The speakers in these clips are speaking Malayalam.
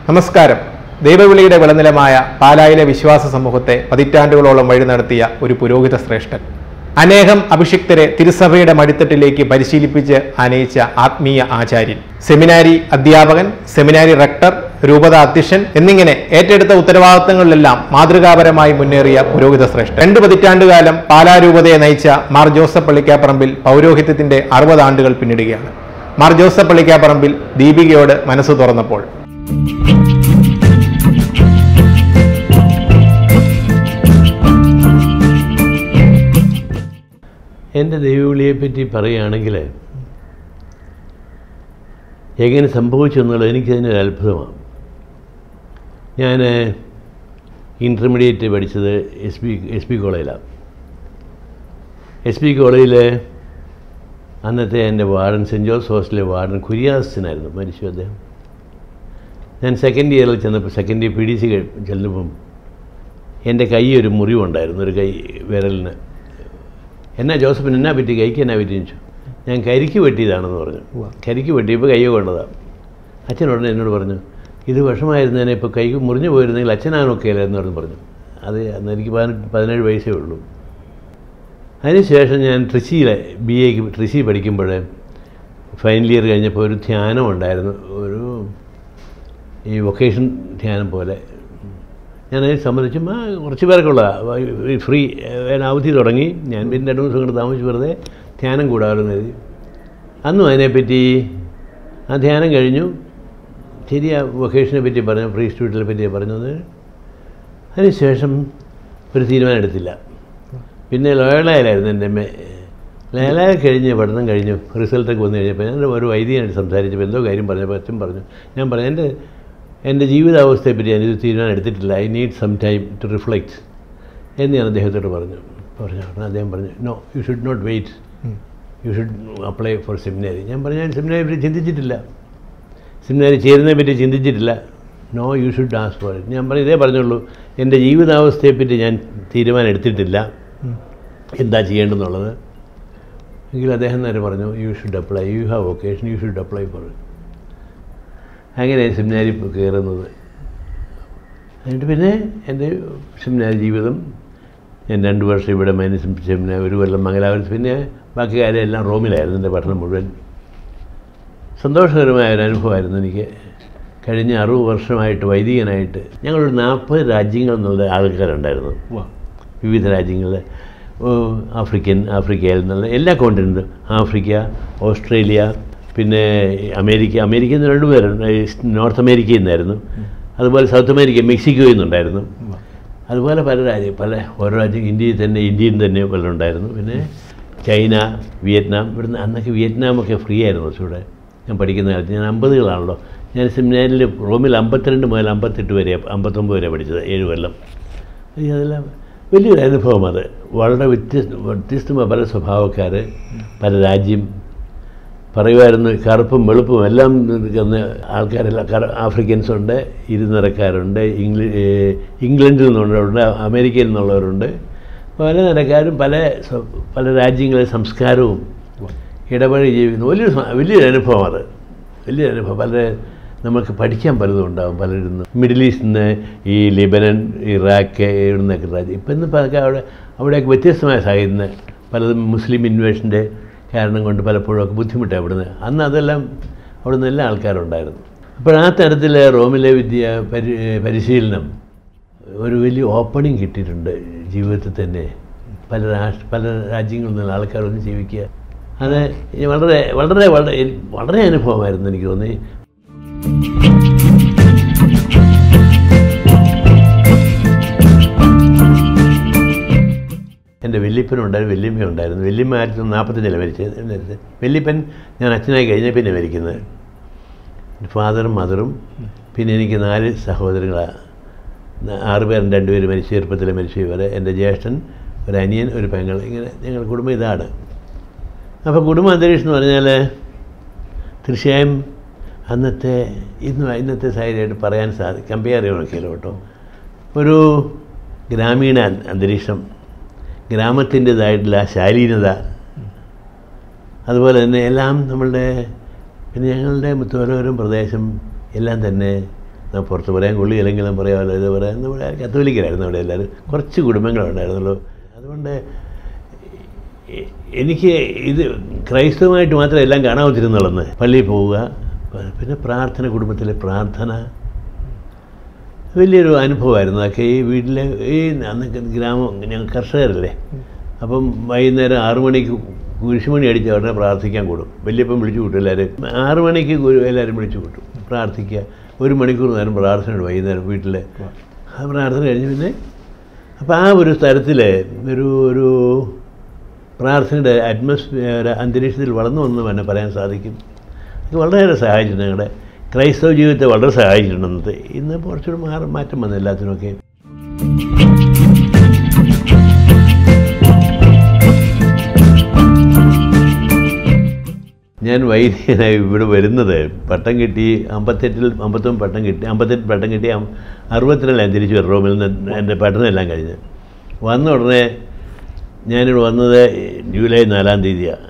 നമസ്കാരം ദൈവവിളിയുടെ വിളനിലമായ പാലായിലെ വിശ്വാസ സമൂഹത്തെ പതിറ്റാണ്ടുകളോളം വഴി നടത്തിയ ഒരു പുരോഹിത ശ്രേഷ്ഠൻ അനേകം അഭിഷിക്തരെ തിരുസഭയുടെ മടിത്തട്ടിലേക്ക് പരിശീലിപ്പിച്ച് അനയിച്ച ആത്മീയ ആചാര്യൻ സെമിനാരി അധ്യാപകൻ സെമിനാരി റക്ടർ രൂപത അധ്യക്ഷൻ എന്നിങ്ങനെ ഏറ്റെടുത്ത ഉത്തരവാദിത്തങ്ങളിലെല്ലാം മാതൃകാപരമായി മുന്നേറിയ പുരോഹിത ശ്രേഷ്ഠൻ രണ്ട് പതിറ്റാണ്ടുകാലം പാലാ രൂപതയെ നയിച്ച മാർ ജോസഫ് പള്ളിക്കാപ്പറമ്പിൽ പൗരോഹിത്യത്തിന്റെ അറുപത് ആണ്ടുകൾ പിന്നിടുകയാണ് മാർ ജോസഫ് പള്ളിക്കാപ്പറമ്പിൽ ദീപികയോട് മനസ്സ് തുറന്നപ്പോൾ എൻ്റെ ദൈവവിളിയെപ്പറ്റി പറയുകയാണെങ്കിൽ എങ്ങനെ സംഭവിച്ചു എന്നുള്ളത് എനിക്കതിനൊരു അത്ഭുതമാണ് ഞാൻ ഇൻ്റർമീഡിയറ്റ് പഠിച്ചത് എസ് ബി എസ് ബി കോളേജിലാണ് എസ് ബി കോളേജിൽ അന്നത്തെ എൻ്റെ വാർഡൻ സെൻറ്റ് ജോസ് ഹോസ്റ്റലിലെ വാർഡൻ കുര്യാസനായിരുന്നു മരിച്ചു അദ്ദേഹം ഞാൻ സെക്കൻഡ് ഇയറിൽ ചെന്നപ്പോൾ second year P D C ചെല്ലുമ്പം എൻ്റെ കൈ ഒരു മുറിവുണ്ടായിരുന്നു ഒരു കൈ വിരലിന് എന്നാ ജോസഫിന് എന്നാ പറ്റി കൈക്ക് എന്നാ പറ്റി ചോദിച്ചു ഞാൻ കരിക്ക് വെട്ടിയതാണെന്ന് പറഞ്ഞു കരിക്ക് വെട്ടിയപ്പോൾ കൈ കൊണ്ടതാണ് അച്ഛൻ ഉടനെ എന്നോട് പറഞ്ഞു ഇത് വിഷമായിരുന്നതിനെ ഇപ്പോൾ കൈ മുറിഞ്ഞു പോയിരുന്നെങ്കിൽ അച്ഛനാണൊക്കെ എന്ന് പറഞ്ഞു പറഞ്ഞു അത് അന്ന് എനിക്ക് പതിനെട്ട് പതിനേഴ് വയസ്സേ ഉള്ളൂ അതിനുശേഷം ഞാൻ ട്രിച്ചിയിലെ ബി എക്ക് ട്രിച്ചി പഠിക്കുമ്പോൾ ഫൈനൽ ഇയർ കഴിഞ്ഞപ്പോൾ ഒരു ധ്യാനം ഉണ്ടായിരുന്നു ഒരു ഈ വൊക്കേഷൻ ധ്യാനം പോലെ ഞാനതിനെ സംബന്ധിച്ചും ആ കുറച്ച് പേർക്കുള്ള ഫ്രീ അവധി തുടങ്ങി ഞാൻ പിന്നെ രണ്ട് ദിവസം കൊണ്ട് താമസിച്ച് വെറുതെ ധ്യാനം കൂടാമെന്ന് കരുതി അന്നും അതിനെപ്പറ്റി ആ ധ്യാനം കഴിഞ്ഞു ശരി ആ വൊക്കേഷനെ പറ്റി പറഞ്ഞു ഫ്രീ സ്റ്റുഡിയെ പറ്റി പറഞ്ഞത് അതിനുശേഷം ഒരു തീരുമാനം എടുത്തില്ല പിന്നെ ലോയളയിലായിരുന്നു എൻ്റെ അമ്മ ലേലായ കഴിഞ്ഞ് പഠനം കഴിഞ്ഞു റിസൾട്ടൊക്കെ വന്നു കഴിഞ്ഞപ്പോൾ ഞാൻ ഒരു വൈദികനായിട്ട് സംസാരിച്ചപ്പോൾ എന്തോ കാര്യം പറഞ്ഞപ്പോൾ അച്ഛൻ പറഞ്ഞു ഞാൻ പറഞ്ഞു എൻ്റെ എൻ്റെ ജീവിതാവസ്ഥയെപ്പറ്റി ഞാനിത് തീരുമാനം എടുത്തിട്ടില്ല I need some time to reflect എന്ന് ഞാൻ അദ്ദേഹത്തോട് പറഞ്ഞു പറഞ്ഞു ഉടനെ അദ്ദേഹം പറഞ്ഞു no you should not wait you should apply for seminary ഞാൻ പറഞ്ഞു ഞാൻ സെമിനാരി പറ്റി ചിന്തിച്ചിട്ടില്ല സെമിനാരി ചേരുന്നതിനെ പറ്റി ചിന്തിച്ചിട്ടില്ല no you should ask for it ഞാൻ പറഞ്ഞു ഇതേ പറഞ്ഞുള്ളൂ എൻ്റെ ജീവിതാവസ്ഥയെപ്പറ്റി ഞാൻ തീരുമാനം എടുത്തിട്ടില്ല എന്താ ചെയ്യേണ്ടതെന്നുള്ളത് എങ്കിൽ അദ്ദേഹം നേരെ പറഞ്ഞു you should apply you have vocation you should apply for അങ്ങനെ സെമിനാരി കയറുന്നത് എന്നിട്ട് പിന്നെ എൻ്റെ സെമിനാരി ജീവിതം ഞാൻ രണ്ട് വർഷം ഇവിടെ മൈനസ് സെമിനാർ ഒരു കൊല്ലം മംഗലാപുരത്ത് പിന്നെ ബാക്കി കാര്യമെല്ലാം റോമിലായിരുന്നു എൻ്റെ പഠനം മുഴുവൻ സന്തോഷകരമായ ഒരു അനുഭവമായിരുന്നു എനിക്ക് കഴിഞ്ഞ അറുപത് വർഷമായിട്ട് വൈദികനായിട്ട് ഞങ്ങളൊരു നാൽപ്പത് രാജ്യങ്ങളിൽ നിന്നുള്ള ആൾക്കാരുണ്ടായിരുന്നു വിവിധ രാജ്യങ്ങളിൽ ആഫ്രിക്കൻ ആഫ്രിക്കയിൽ നിന്നുള്ള എല്ലാ കോണ്ടിനെൻറ്റും ആഫ്രിക്ക ഓസ്ട്രേലിയ പിന്നെ അമേരിക്ക അമേരിക്കയിൽ നിന്ന് രണ്ടുപേരുണ്ട് നോർത്ത് അമേരിക്കയിൽ നിന്നായിരുന്നു അതുപോലെ സൗത്ത് അമേരിക്ക മെക്സിക്കോയിൽ നിന്നുണ്ടായിരുന്നു അതുപോലെ പല രാജ്യം പല ഓരോ രാജ്യം ഇന്ത്യയിൽ തന്നെ ഇന്ത്യയിൽ തന്നെ പലരുണ്ടായിരുന്നു പിന്നെ ചൈന വിയറ്റ്നാം ഇവിടുന്ന് അന്നൊക്കെ വിയറ്റ്നാമൊക്കെ ഫ്രീ ആയിരുന്നു കുറച്ചുകൂടെ ഞാൻ പഠിക്കുന്ന കാലത്ത് ഞാൻ അമ്പതുകളാണല്ലോ ഞാൻ സെമിനാരിൽ റോമിൽ അമ്പത്തിരണ്ട് മുതൽ അമ്പത്തെട്ട് വരെ അമ്പത്തൊമ്പത് വരെ പഠിച്ചത് ഏഴ് കൊല്ലം അതെല്ലാം വലിയൊരു അനുഭവം അത് വളരെ വ്യത്യസ്ത വ്യത്യസ്തമായ പല സ്വഭാവക്കാർ പല രാജ്യം പറയുമായിരുന്നു കറുപ്പും വെളുപ്പും എല്ലാം നിൽക്കുന്ന ആൾക്കാരെല്ലാം കറ ആഫ്രിക്കൻസ് ഉണ്ട് ഇരുനിറക്കാരുണ്ട് ഇംഗ്ലീ ഇംഗ്ലണ്ടിൽ നിന്നുള്ളവരുണ്ട് അമേരിക്കയിൽ നിന്നുള്ളവരുണ്ട് പല നിരക്കാരും പല പല രാജ്യങ്ങളിലെ സംസ്കാരവും ഇടപഴകി ജീവിക്കുന്നു വലിയൊരു വലിയൊരു അനുഭവം അത് വലിയൊരു അനുഭവം പല നമുക്ക് പഠിക്കാൻ പലതും ഉണ്ടാകും പലരും മിഡിൽ ഈസ്റ്റിൽ നിന്ന് ഈ ലിബനൻ ഇറാഖ് ഇവിടുന്നൊക്കെ രാജ്യം ഇപ്പം ഇന്ന് അതൊക്കെ അവിടെ അവിടെയൊക്കെ വ്യത്യസ്തമായ സാഹചര്യം പലതും മുസ്ലിം ഇൻവേഷൻ്റെ കാരണം കൊണ്ട് പലപ്പോഴും ഒക്കെ ബുദ്ധിമുട്ടാണ് അവിടുന്ന് അന്ന് അതെല്ലാം അവിടുന്ന് എല്ലാ ആൾക്കാരുണ്ടായിരുന്നു അപ്പോൾ ആ തരത്തിൽ റോമിലെ വിദ്യ പരി പരിശീലനം ഒരു വലിയ ഓപ്പണിങ് കിട്ടിയിട്ടുണ്ട് ജീവിതത്തിൽ തന്നെ പല രാഷ്ട്ര പല രാജ്യങ്ങളിൽ നിന്നുള്ള ആൾക്കാരൊന്ന് ജീവിക്കുക അത് വളരെ വളരെ വളരെ വളരെ അനുഭവമായിരുന്നു എനിക്ക് തോന്നി എൻ്റെ വല്യപ്പനുണ്ടായിരുന്നു വല്യമ്മ ഉണ്ടായിരുന്നു വല്യമ്മ ആയിരത്തി തൊള്ളായിരത്തി നാൽപ്പത്തഞ്ചിലാണ് മരിച്ചത് നേരത്തെ വല്യപ്പൻ ഞാൻ അച്ഛനായി കഴിഞ്ഞ പിന്നെ മരിക്കുന്നത് ഫാദറും മദറും പിന്നെ എനിക്ക് നാല് സഹോദരങ്ങളാണ് ആറ് പേരും രണ്ടുപേരും മരിച്ചു ചെറുപ്പത്തിൽ മരിച്ചു ഇവരെ എൻ്റെ ജ്യേഷ്ഠൻ ഒരു അനിയൻ ഒരു പെങ്ങൾ ഇങ്ങനെ ഞങ്ങളുടെ കുടുംബം ഇതാണ് അപ്പോൾ കുടുംബ അന്തരീക്ഷം എന്ന് പറഞ്ഞാൽ തീർച്ചയായും അന്നത്തെ ഇന്ന് ഇന്നത്തെ സാഹചര്യമായിട്ട് പറയാൻ സാധിക്കും കമ്പയർ ചെയ്യണമൊക്കെയല്ലോ കേട്ടോ ഒരു ഗ്രാമീണ അന്തരീക്ഷം ഗ്രാമത്തിൻ്റെതായിട്ടുള്ള ശാലീനത അതുപോലെ തന്നെ എല്ലാം നമ്മളുടെ പിന്നെ ഞങ്ങളുടെ മുത്തോരോരം പ്രദേശം എല്ലാം തന്നെ ഞാൻ പുറത്ത് പറയാൻ കൊള്ളിയില്ലെങ്കിലും പറയാമല്ലോ ഇത് പറയാൻ നമ്മുടെ കത്തോലിക്കരായിരുന്നു അവിടെ എല്ലാവരും കുറച്ച് കുടുംബങ്ങളുണ്ടായിരുന്നുള്ളൂ അതുകൊണ്ട് എ- എനിക്ക് ഇത് ക്രൈസ്തവമായിട്ട് മാത്രമേ എല്ലാം കാണാൻ പറ്റിരുന്നുള്ളൂ പള്ളിയിൽ പോവുക പിന്നെ പ്രാർത്ഥന കുടുംബത്തിലെ പ്രാർത്ഥന വലിയൊരു അനുഭവമായിരുന്നു അതൊക്കെ ഈ വീട്ടിലെ ഈ അന്നൊക്കെ ഗ്രാമം ഞങ്ങൾ കർഷകരല്ലേ അപ്പം വൈകുന്നേരം ആറു മണിക്ക് കുരിശുമണി അടിച്ച ഉടനെ പ്രാർത്ഥിക്കാൻ കൂടും വലിയപ്പം വിളിച്ചു കൂട്ടും എല്ലാവരും ആറു മണിക്ക് ഗുരു- എല്ലാവരും വിളിച്ചു കൂട്ടും പ്രാർത്ഥിക്കുക ഒരു മണിക്കൂർ നേരം പ്രാർത്ഥനയുണ്ട് വൈകുന്നേരം വീട്ടിലെ ആ പ്രാർത്ഥന കഴിഞ്ഞ് പിന്നെ അപ്പോൾ ആ ഒരു സ്ഥലത്തിൽ ഒരു ഒരു പ്രാർത്ഥനയുടെ അറ്റ്മോസ്ഫിയർ അന്തരീക്ഷത്തിൽ വളർന്നു വന്നു തന്നെ പറയാൻ സാധിക്കും ഇത് വളരെയേറെ സഹായിച്ചിട്ടുണ്ട് ഞങ്ങളുടെ ക്രൈസ്തവ ജീവിതത്തെ വളരെ സഹായിച്ചിട്ടുണ്ടെന്നത് ഇന്ന് കുറച്ചുകൂടി മാറി മാറ്റം വന്നു എല്ലാത്തിനൊക്കെ ഞാൻ വൈദ്യനായി ഇവിടെ വരുന്നത് പട്ടം കിട്ടി അമ്പത്തെട്ടിൽ അമ്പത്തൊമ്പത് പട്ടം കിട്ടി അമ്പത്തെട്ട് പട്ടം കിട്ടി അം- അറുപത്തിരണ്ടിലാണ് തിരിച്ചു വരും റോമിൽ നിന്ന് എൻ്റെ പഠനമെല്ലാം കഴിഞ്ഞ് വന്ന ഉടനെ ഞാനിവിടെ വന്നത് ജൂലൈ നാലാം തീയതിയാണ്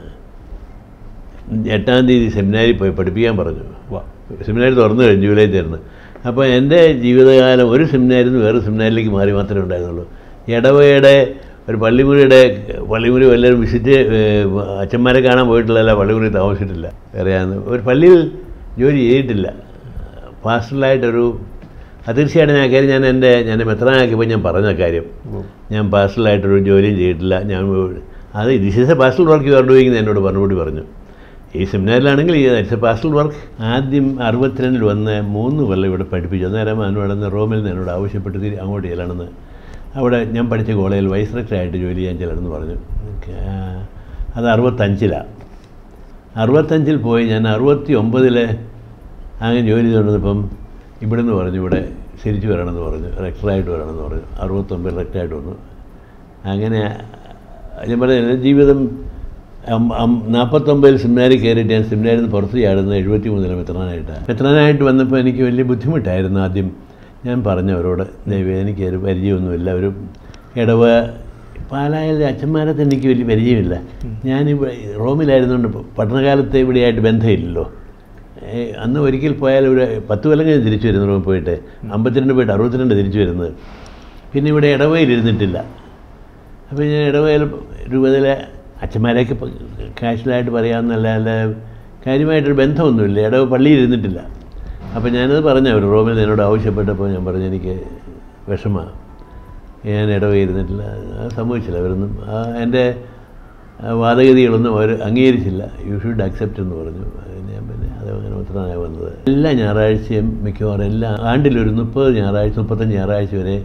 എട്ടാം തീയതി സെമിനാരിൽ പോയി പഠിപ്പിക്കാൻ പറഞ്ഞു സെമിനാരി തുറന്നു കഴിഞ്ഞു ജൂലൈ തീർന്ന് അപ്പോൾ എൻ്റെ ജീവിതകാലം ഒരു സെമിനാരിൽ നിന്ന് വേറെ സെമിനാരിലേക്ക് മാറി മാത്രമേ ഉണ്ടായിരുന്നുള്ളൂ ഇടവയുടെ ഒരു പള്ളിമുറിയുടെ പള്ളിമുറി വല്ലവരും വിസിറ്റ് അച്ഛന്മാരെ കാണാൻ പോയിട്ടില്ല പള്ളിമുറി താമസിച്ചിട്ടില്ല വേറെ ആന്ന് ഒരു പള്ളിയിൽ ജോലി ചെയ്തിട്ടില്ല പാസ്റ്റലായിട്ടൊരു അത് തീർച്ചയായിട്ടും ഞാൻ കാര്യം ഞാൻ എൻ്റെ ഞാൻ മെത്രാനാക്കിയപ്പോൾ ഞാൻ പറഞ്ഞ കാര്യം ഞാൻ പാസ്റ്റലായിട്ടൊരു ജോലിയും ചെയ്തിട്ടില്ല ഞാൻ അത് this is a pastoral work you are doing എന്നോട് പറഞ്ഞുകൂടി പറഞ്ഞു ഈ സെമിനാറിലാണെങ്കിൽ ഈ ഇറ്റ്സ് എ പാസ്റ്റൽ വർക്ക് ആദ്യം അറുപത്തിരണ്ടിൽ വന്ന് മൂന്ന് കൊല്ലം ഇവിടെ പഠിപ്പിച്ചു അന്നേരം അവനോട് റോമിൽ നിന്ന് എന്നോട് ആവശ്യപ്പെട്ട് തിരി അങ്ങോട്ട് ചെല്ലണമെന്ന് അവിടെ ഞാൻ പഠിച്ച കോളേജിൽ വൈസ് റെക്ടറായിട്ട് ജോലി ചെയ്യാൻ ചെല്ലണമെന്ന് പറഞ്ഞു ആ, അത് അറുപത്തഞ്ചിലാണ് അറുപത്തഞ്ചിൽ പോയി ഞാൻ അറുപത്തി ഒമ്പതിൽ അങ്ങനെ ജോലി ചെയ്തുകൊണ്ടിരുന്നപ്പം ഇവിടുന്ന് പറഞ്ഞു ഇവിടെ തിരിച്ചു വരണമെന്ന് പറഞ്ഞു റെക്ടറായിട്ട് വരണമെന്ന് പറഞ്ഞു അറുപത്തൊമ്പതിൽ റെക്ടറായിട്ട് വന്നു അങ്ങനെ ഞാൻ പറഞ്ഞ എൻ്റെ ജീവിതം അം- അം- നാൽപ്പത്തൊമ്പതിൽ സെമിനാരി കയറിയിട്ട് ഞാൻ സെമിനാരിൽ നിന്ന് പുറത്ത് ചാടുന്നത് എഴുപത്തി മൂന്നിലാണ് മെത്രാനായിട്ടാണ് മെത്രാനായിട്ട് വന്നപ്പോൾ എനിക്ക് വലിയ ബുദ്ധിമുട്ടായിരുന്നു ആദ്യം ഞാൻ പറഞ്ഞവരോട് ദൈവം എനിക്ക് ഒരു പരിചയമൊന്നുമില്ല ഒരു ഇടവ പാലായിലെ അച്ഛന്മാരെ തന്നെ എനിക്ക് വലിയ പരിചയമില്ല ഞാനിവിടെ റോമിലായിരുന്നുകൊണ്ട് പഠനകാലത്ത് ഇവിടെയായിട്ട് ബന്ധമില്ലല്ലോ ഏ, അന്ന് ഒരിക്കൽ പോയാൽ ഒരു പത്ത് കൊല്ലം കഴിഞ്ഞ് തിരിച്ചു വരുന്നു റൂമിൽ പോയിട്ട് അമ്പത്തിരണ്ട് പോയിട്ട് അറുപത്തിരണ്ട് തിരിച്ചു വരുന്നത് പിന്നെ ഇവിടെ ഇടവയിൽ ഇരുന്നിട്ടില്ല അപ്പോൾ ഞാൻ ഇടവയിൽ രൂപതയിലെ അച്ഛന്മാരെയൊക്കെ ഇപ്പം കാഷ്വലായിട്ട് പറയാമെന്നല്ല അല്ല കാര്യമായിട്ടൊരു ബന്ധമൊന്നുമില്ല ഇടവ പള്ളിയിൽ ഇരുന്നിട്ടില്ല അപ്പോൾ ഞാനത് പറഞ്ഞു അവർ റോമിൽ നിന്ന് എന്നോട് ആവശ്യപ്പെട്ടപ്പോൾ ഞാൻ പറഞ്ഞു എനിക്ക് വിഷമമാണ് ഞാൻ ഇടവ ഇരുന്നിട്ടില്ല അത് സംഭവിച്ചില്ല അവരൊന്നും ആ എൻ്റെ ആ വാദഗതികളൊന്നും അവർ അംഗീകരിച്ചില്ല യു ഷുഡ് അക്സെപ്റ്റ് എന്ന് പറഞ്ഞു അത് ഞാൻ പിന്നെ അത് അങ്ങനെ ഉത്തരനായി വന്നത് എല്ലാ ഞായറാഴ്ചയും മിക്കവാറും എല്ലാ ആണ്ടിലൊരു മുപ്പത് ഞായറാഴ്ച മുപ്പത്തഞ്ച് ഞായറാഴ്ച വരെ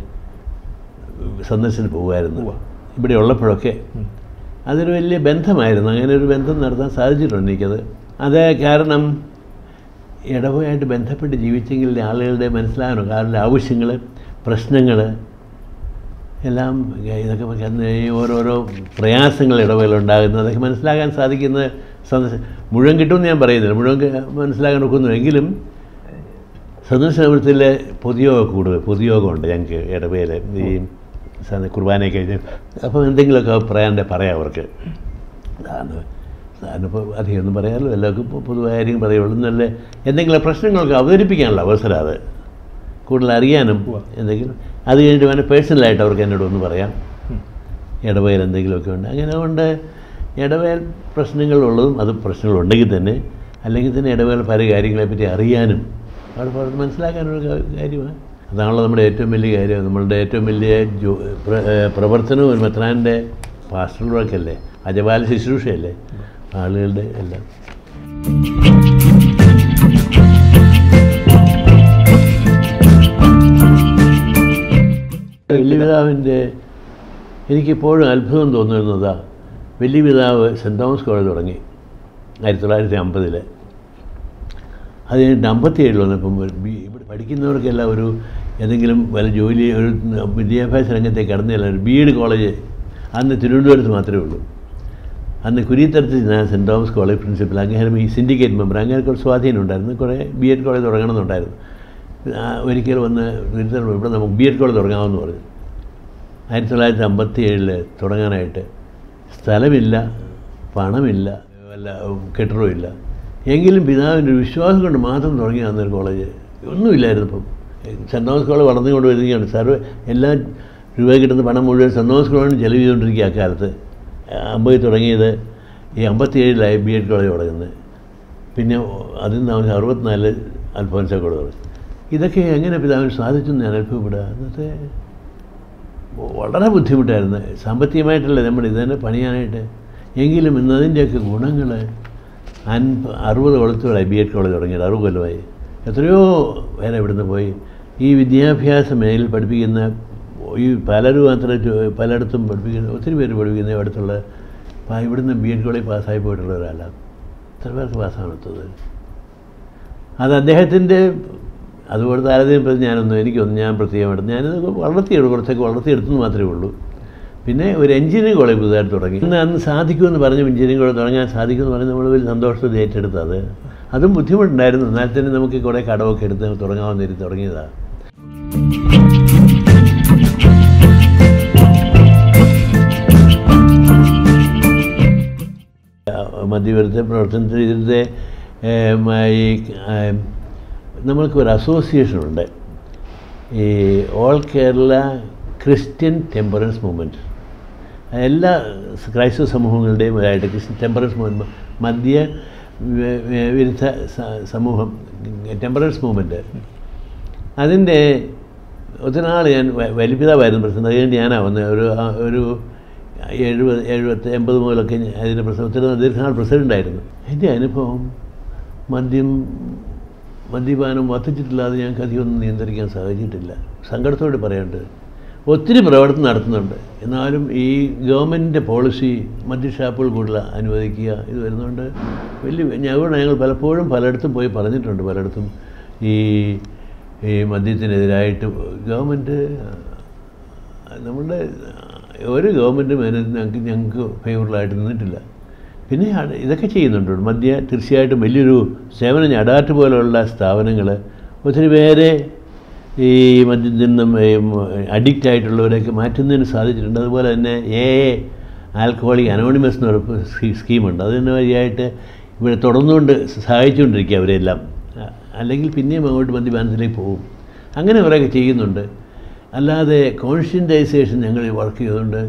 സന്ദർശനം പോകുമായിരുന്നു ഇവിടെ ഉള്ളപ്പോഴൊക്കെ അതൊരു വലിയ ബന്ധമായിരുന്നു അങ്ങനെ ഒരു ബന്ധം നടത്താൻ സാധിച്ചിട്ടുണ്ട് എനിക്കത് അത് കാരണം ഇടവയായിട്ട് ബന്ധപ്പെട്ട് ജീവിച്ചെങ്കിൽ ആളുകളുടെ മനസ്സിലാകാനോ അവരുടെ ആവശ്യങ്ങൾ പ്രശ്നങ്ങൾ എല്ലാം ഇതൊക്കെ അന്ന് ഈ ഓരോരോ പ്രയാസങ്ങൾ ഇടവേളുണ്ടാകുന്നത് അതൊക്കെ മനസ്സിലാക്കാൻ സാധിക്കുന്നത് സന്ദർശ മുഴുവൻ കിട്ടുമെന്ന് ഞാൻ പറയുന്നില്ല മുഴുവൻ ക- മനസ്സിലാക്കാൻ ഒക്കുന്നു എങ്കിലും സന്ദർശനത്തിൽ പൊതുയോഗം കൂടുതൽ പൊതുയോഗമുണ്ട് ഞങ്ങൾക്ക് ഇടവേല ഈ സ- കുർബാനയൊക്കെ കഴിഞ്ഞ് അപ്പോൾ എന്തെങ്കിലുമൊക്കെ പറയാണ്ട് പറയാം അവർക്ക് അതാണ് അതിനിപ്പോൾ അധികമൊന്നും പറയാമല്ലോ എല്ലാവർക്കും ഇപ്പോൾ പൊതുവായ കാര്യം പറയുള്ളൂ എന്നല്ല എന്തെങ്കിലും പ്രശ്നങ്ങളൊക്കെ അവതരിപ്പിക്കാനുള്ള അവസരം അത് കൂടുതൽ അറിയാനും എന്തെങ്കിലും അത് കഴിഞ്ഞിട്ട് വേണേൽ പേഴ്സണലായിട്ട് അവർക്ക് എന്നോട് ഒന്ന് പറയാം ഇടവയൽ എന്തെങ്കിലുമൊക്കെ ഉണ്ട് അങ്ങനെ കൊണ്ട് ഇടവയൽ പ്രശ്നങ്ങളുള്ളതും അത് പ്രശ്നങ്ങളുണ്ടെങ്കിൽ തന്നെ അല്ലെങ്കിൽ തന്നെ ഇടവേള പല കാര്യങ്ങളെപ്പറ്റി അറിയാനും അവിടെ പറഞ്ഞ് മനസ്സിലാക്കാനൊരു കാ- കാര്യമാണ് അതാണല്ലോ നമ്മുടെ ഏറ്റവും വലിയ കാര്യം നമ്മളുടെ ഏറ്റവും വലിയ ജോ പ്ര- ഏഹ് പ്രവർത്തനവും ഒരു മെത്രാൻ്റെ പാസ്റ്റൽ വർക്കല്ലേ അജപാല ശുശ്രൂഷയല്ലേ ആളുകളുടെ എല്ലാം വലിയ പിതാവിൻ്റെ എനിക്കിപ്പോഴും അത്ഭുതം തോന്നുന്നതാ വലിയ പിതാവ് സെൻറ്റ് തോമസ് കോളേജ് തുടങ്ങി ആയിരത്തി തൊള്ളായിരത്തി അമ്പതിൽ അത് കഴിഞ്ഞിട്ട് അമ്പത്തി ഏഴിൽ വന്നപ്പം ഒരു ബി- ഇവിടെ പഠിക്കുന്നവർക്കെല്ലാം ഒരു ഏതെങ്കിലും വല്ല ജോലി ഒരു വിദ്യാഭ്യാസ രംഗത്തേക്ക് കടന്നില്ല ഒരു ബി എഡ് കോളേജ് അന്ന് തിരുവനന്തപുരത്ത് മാത്രമേ ഉള്ളൂ അന്ന് കുരിത്തരത്തിൽ ഞാൻ സെൻറ്റ് തോമസ് കോളേജ് പ്രിൻസിപ്പൽ അങ്ങനെ ഈ സിൻഡിക്കേറ്റ് മെമ്പർ അങ്ങനെ കുറച്ച് സ്വാധീനം ഉണ്ടായിരുന്നു കുറേ ബി എഡ് കോളേജ് തുടങ്ങണമെന്നുണ്ടായിരുന്നു ആ, ഒരിക്കൽ വന്ന് കുരിത്തരം ഇവിടെ നമുക്ക് ബി എഡ് കോളേജ് തുടങ്ങാമെന്ന് പറഞ്ഞു ആയിരത്തി തൊള്ളായിരത്തി അമ്പത്തി ഏഴിൽ തുടങ്ങാനായിട്ട് സ്ഥലമില്ല പണമില്ല വല്ല കെട്ടിടവും ഇല്ല എങ്കിലും പിതാവിൻ്റെ ഒരു വിശ്വാസം കൊണ്ട് മാത്രം തുടങ്ങി അന്നൊരു കോളേജ് ഒന്നുമില്ലായിരുന്നു ഇപ്പം സെൻറ് തോമസ് കോളേജ് വളർന്നുകൊണ്ട് വരികയാണ് സർവ്വ എല്ലാ രൂപ കിട്ടുന്ന പണം മുഴുവൻ സെൻറ് തോമസ് കോളേജിന് ചെലവ് ചെയ്തുകൊണ്ടിരിക്കുക അക്കാലത്ത് അമ്പതിൽ തുടങ്ങിയത് ഈ അമ്പത്തിയേഴിലായി ബി എഡ് കോളേജ് തുടങ്ങുന്നത് പിന്നെ അതിൽ നിന്ന് അവന് അറുപത്തിനാല് അൽഫോൻസ കോളേജ് ഇതൊക്കെ എങ്ങനെ പിതാവിന് സാധിച്ചു എന്ന് ഞാൻ അത്ഭുതപ്പെടുക അന്നത്തെ വളരെ ബുദ്ധിമുട്ടായിരുന്നു സാമ്പത്തികമായിട്ടല്ല നമ്മൾ ഇതന്നെ പണിയാനായിട്ട് എങ്കിലും ഇന്ന് അതിൻ്റെയൊക്കെ ഗുണങ്ങൾ അൻപ അറുപത് കൊളത്തുകളായി ബി എഡ് കോളേജ് തുടങ്ങിയത് അറുപത് കൊല്ലമായി എത്രയോ പേരെ ഇവിടുന്ന് പോയി ഈ വിദ്യാഭ്യാസ മേഖലയിൽ പഠിപ്പിക്കുന്ന ഈ പലരും അത്ര ചോ- പലയിടത്തും പഠിപ്പിക്കുന്ന ഒത്തിരി പേര് പഠിപ്പിക്കുന്ന അടുത്തുള്ള പ- ഇവിടുന്ന് ബി എഡ് കോളേജ് പാസ്സായി പോയിട്ടുള്ള ഒരാളാണ് എത്ര പേർക്ക് പാസ്സാണെത്തത് അത് അദ്ദേഹത്തിൻ്റെ അതുപോലെ താരതമ്യം പറഞ്ഞ് ഞാനൊന്നും എനിക്കൊന്നും ഞാൻ പ്രത്യേകമായിട്ട് ഞാനിത് വളർത്തിയെടുക്കും കുറച്ചൊക്കെ വളർത്തിയെടുത്തെന്ന് മാത്രമേ ഉള്ളൂ പിന്നെ ഒരു എഞ്ചിനീയറിംഗ് കോളേജ് പുതുതായിട്ട് തുടങ്ങി ഇന്ന് അന്ന് സാധിക്കുമെന്ന് പറഞ്ഞ് എഞ്ചിനീയറിംഗ് കോളേജ് തുടങ്ങാൻ സാധിക്കുമെന്ന് പറഞ്ഞ് നമ്മൾ വലിയ സന്തോഷത്തോടെ ഏറ്റെടുത്തത് അതും ബുദ്ധിമുട്ടുണ്ടായിരുന്നു എന്നാൽ തന്നെ നമുക്ക് കുറേ കടമൊക്കെ എടുത്ത് തുടങ്ങാവുന്ന രീതി തുടങ്ങിയതാണ് മധ്യവർത്തി പ്രവർത്തനത്തിൽ ഇതിൻ്റെ ഏം, ഈ ഏം, നമ്മൾക്ക് ഒരു അസോസിയേഷനുണ്ട് ഈ all Kerala Christian temperance movement എല്ലാ ക്രൈസ്തവ സമൂഹങ്ങളുടെയും ആയിട്ട് ക്രിസ്ത്യൻ ടെമ്പറൻസ് മൂവ്മെൻറ്റ് മധ്യ വി- വി- വിരുദ്ധ സ- സമൂഹം ടെമ്പറൻസ് മൂവ്മെൻറ്റ് അതിൻ്റെ ഒത്തിരി നാൾ ഞാൻ വ- വലിപ്പിതാവായിരുന്നു പ്രസിഡന്റ് അതുകഴിഞ്ഞ് ഞാനാണ് വന്നത് ഒരു ആ- ഒരു എഴുപത് എഴുപത്തി എൺപത് മുതലൊക്കെ ഞാൻ അതിൻ്റെ പ്രസിഡന്റ് ഒത്തിരി ദീർഘനാൾ പ്രസിഡൻ്റായിരുന്നു എൻ്റെ അനുഭവം മദ്യം മദ്യപാനം വർദ്ധിച്ചിട്ടില്ലാതെ ഞങ്ങൾക്ക് അധികമൊന്നും നിയന്ത്രിക്കാൻ സാധിച്ചിട്ടില്ല സങ്കടത്തോട് പറയേണ്ടത് ഒത്തിരി പ്രവർത്തനം നടത്തുന്നുണ്ട് എന്നാലും ഈ ഗവൺമെൻറ്റിൻ്റെ പോളിസി മദ്യഷാപ്പുകൾ കൂടുതൽ അനുവദിക്കുക ഇത് വരുന്നതുകൊണ്ട് വലിയ ഞങ്ങൾ ഞങ്ങൾ പലപ്പോഴും പലയിടത്തും പോയി പറഞ്ഞിട്ടുണ്ട് പലയിടത്തും ഈ ഈ മദ്യത്തിനെതിരായിട്ട് ഗവൺമെൻറ് നമ്മളുടെ ഒരു ഗവൺമെൻറ് മേലെ ഞങ്ങൾക്ക് ഞങ്ങൾക്ക് ഫേവറബിളായിട്ട് നിന്നിട്ടില്ല പിന്നെ അട- ഇതൊക്കെ ചെയ്യുന്നുണ്ട് മദ്യ തീർച്ചയായിട്ടും വലിയൊരു സേവനം അഡാറ്റ് പോലെയുള്ള സ്ഥാപനങ്ങൾ ഒത്തിരി പേരെ ഈ മദ്യത്തിൽ നിന്നും അഡിക്റ്റ് ആയിട്ടുള്ളവരെയൊക്കെ മാറ്റുന്നതിന് സാധിച്ചിട്ടുണ്ട് അതുപോലെ തന്നെ എ എ ആൽക്കഹോളിക് അനോണിമസ് എന്ന് പറയുന്ന സ്കീ- സ്കീമുണ്ട് അതിന് വഴിയായിട്ട് ഇവിടെ തുടർന്നുകൊണ്ട് സഹായിച്ചുകൊണ്ടിരിക്കുക അവരെല്ലാം അ- അല്ലെങ്കിൽ പിന്നെയും അങ്ങോട്ട് മദ്യപാനത്തിലേക്ക് പോകും അങ്ങനെ കുറേയൊക്കെ ചെയ്യുന്നുണ്ട് അല്ലാതെ കോൺഷ്യൻറ്റൈസേഷൻ ഞങ്ങൾ വർക്ക് ചെയ്തുകൊണ്ട്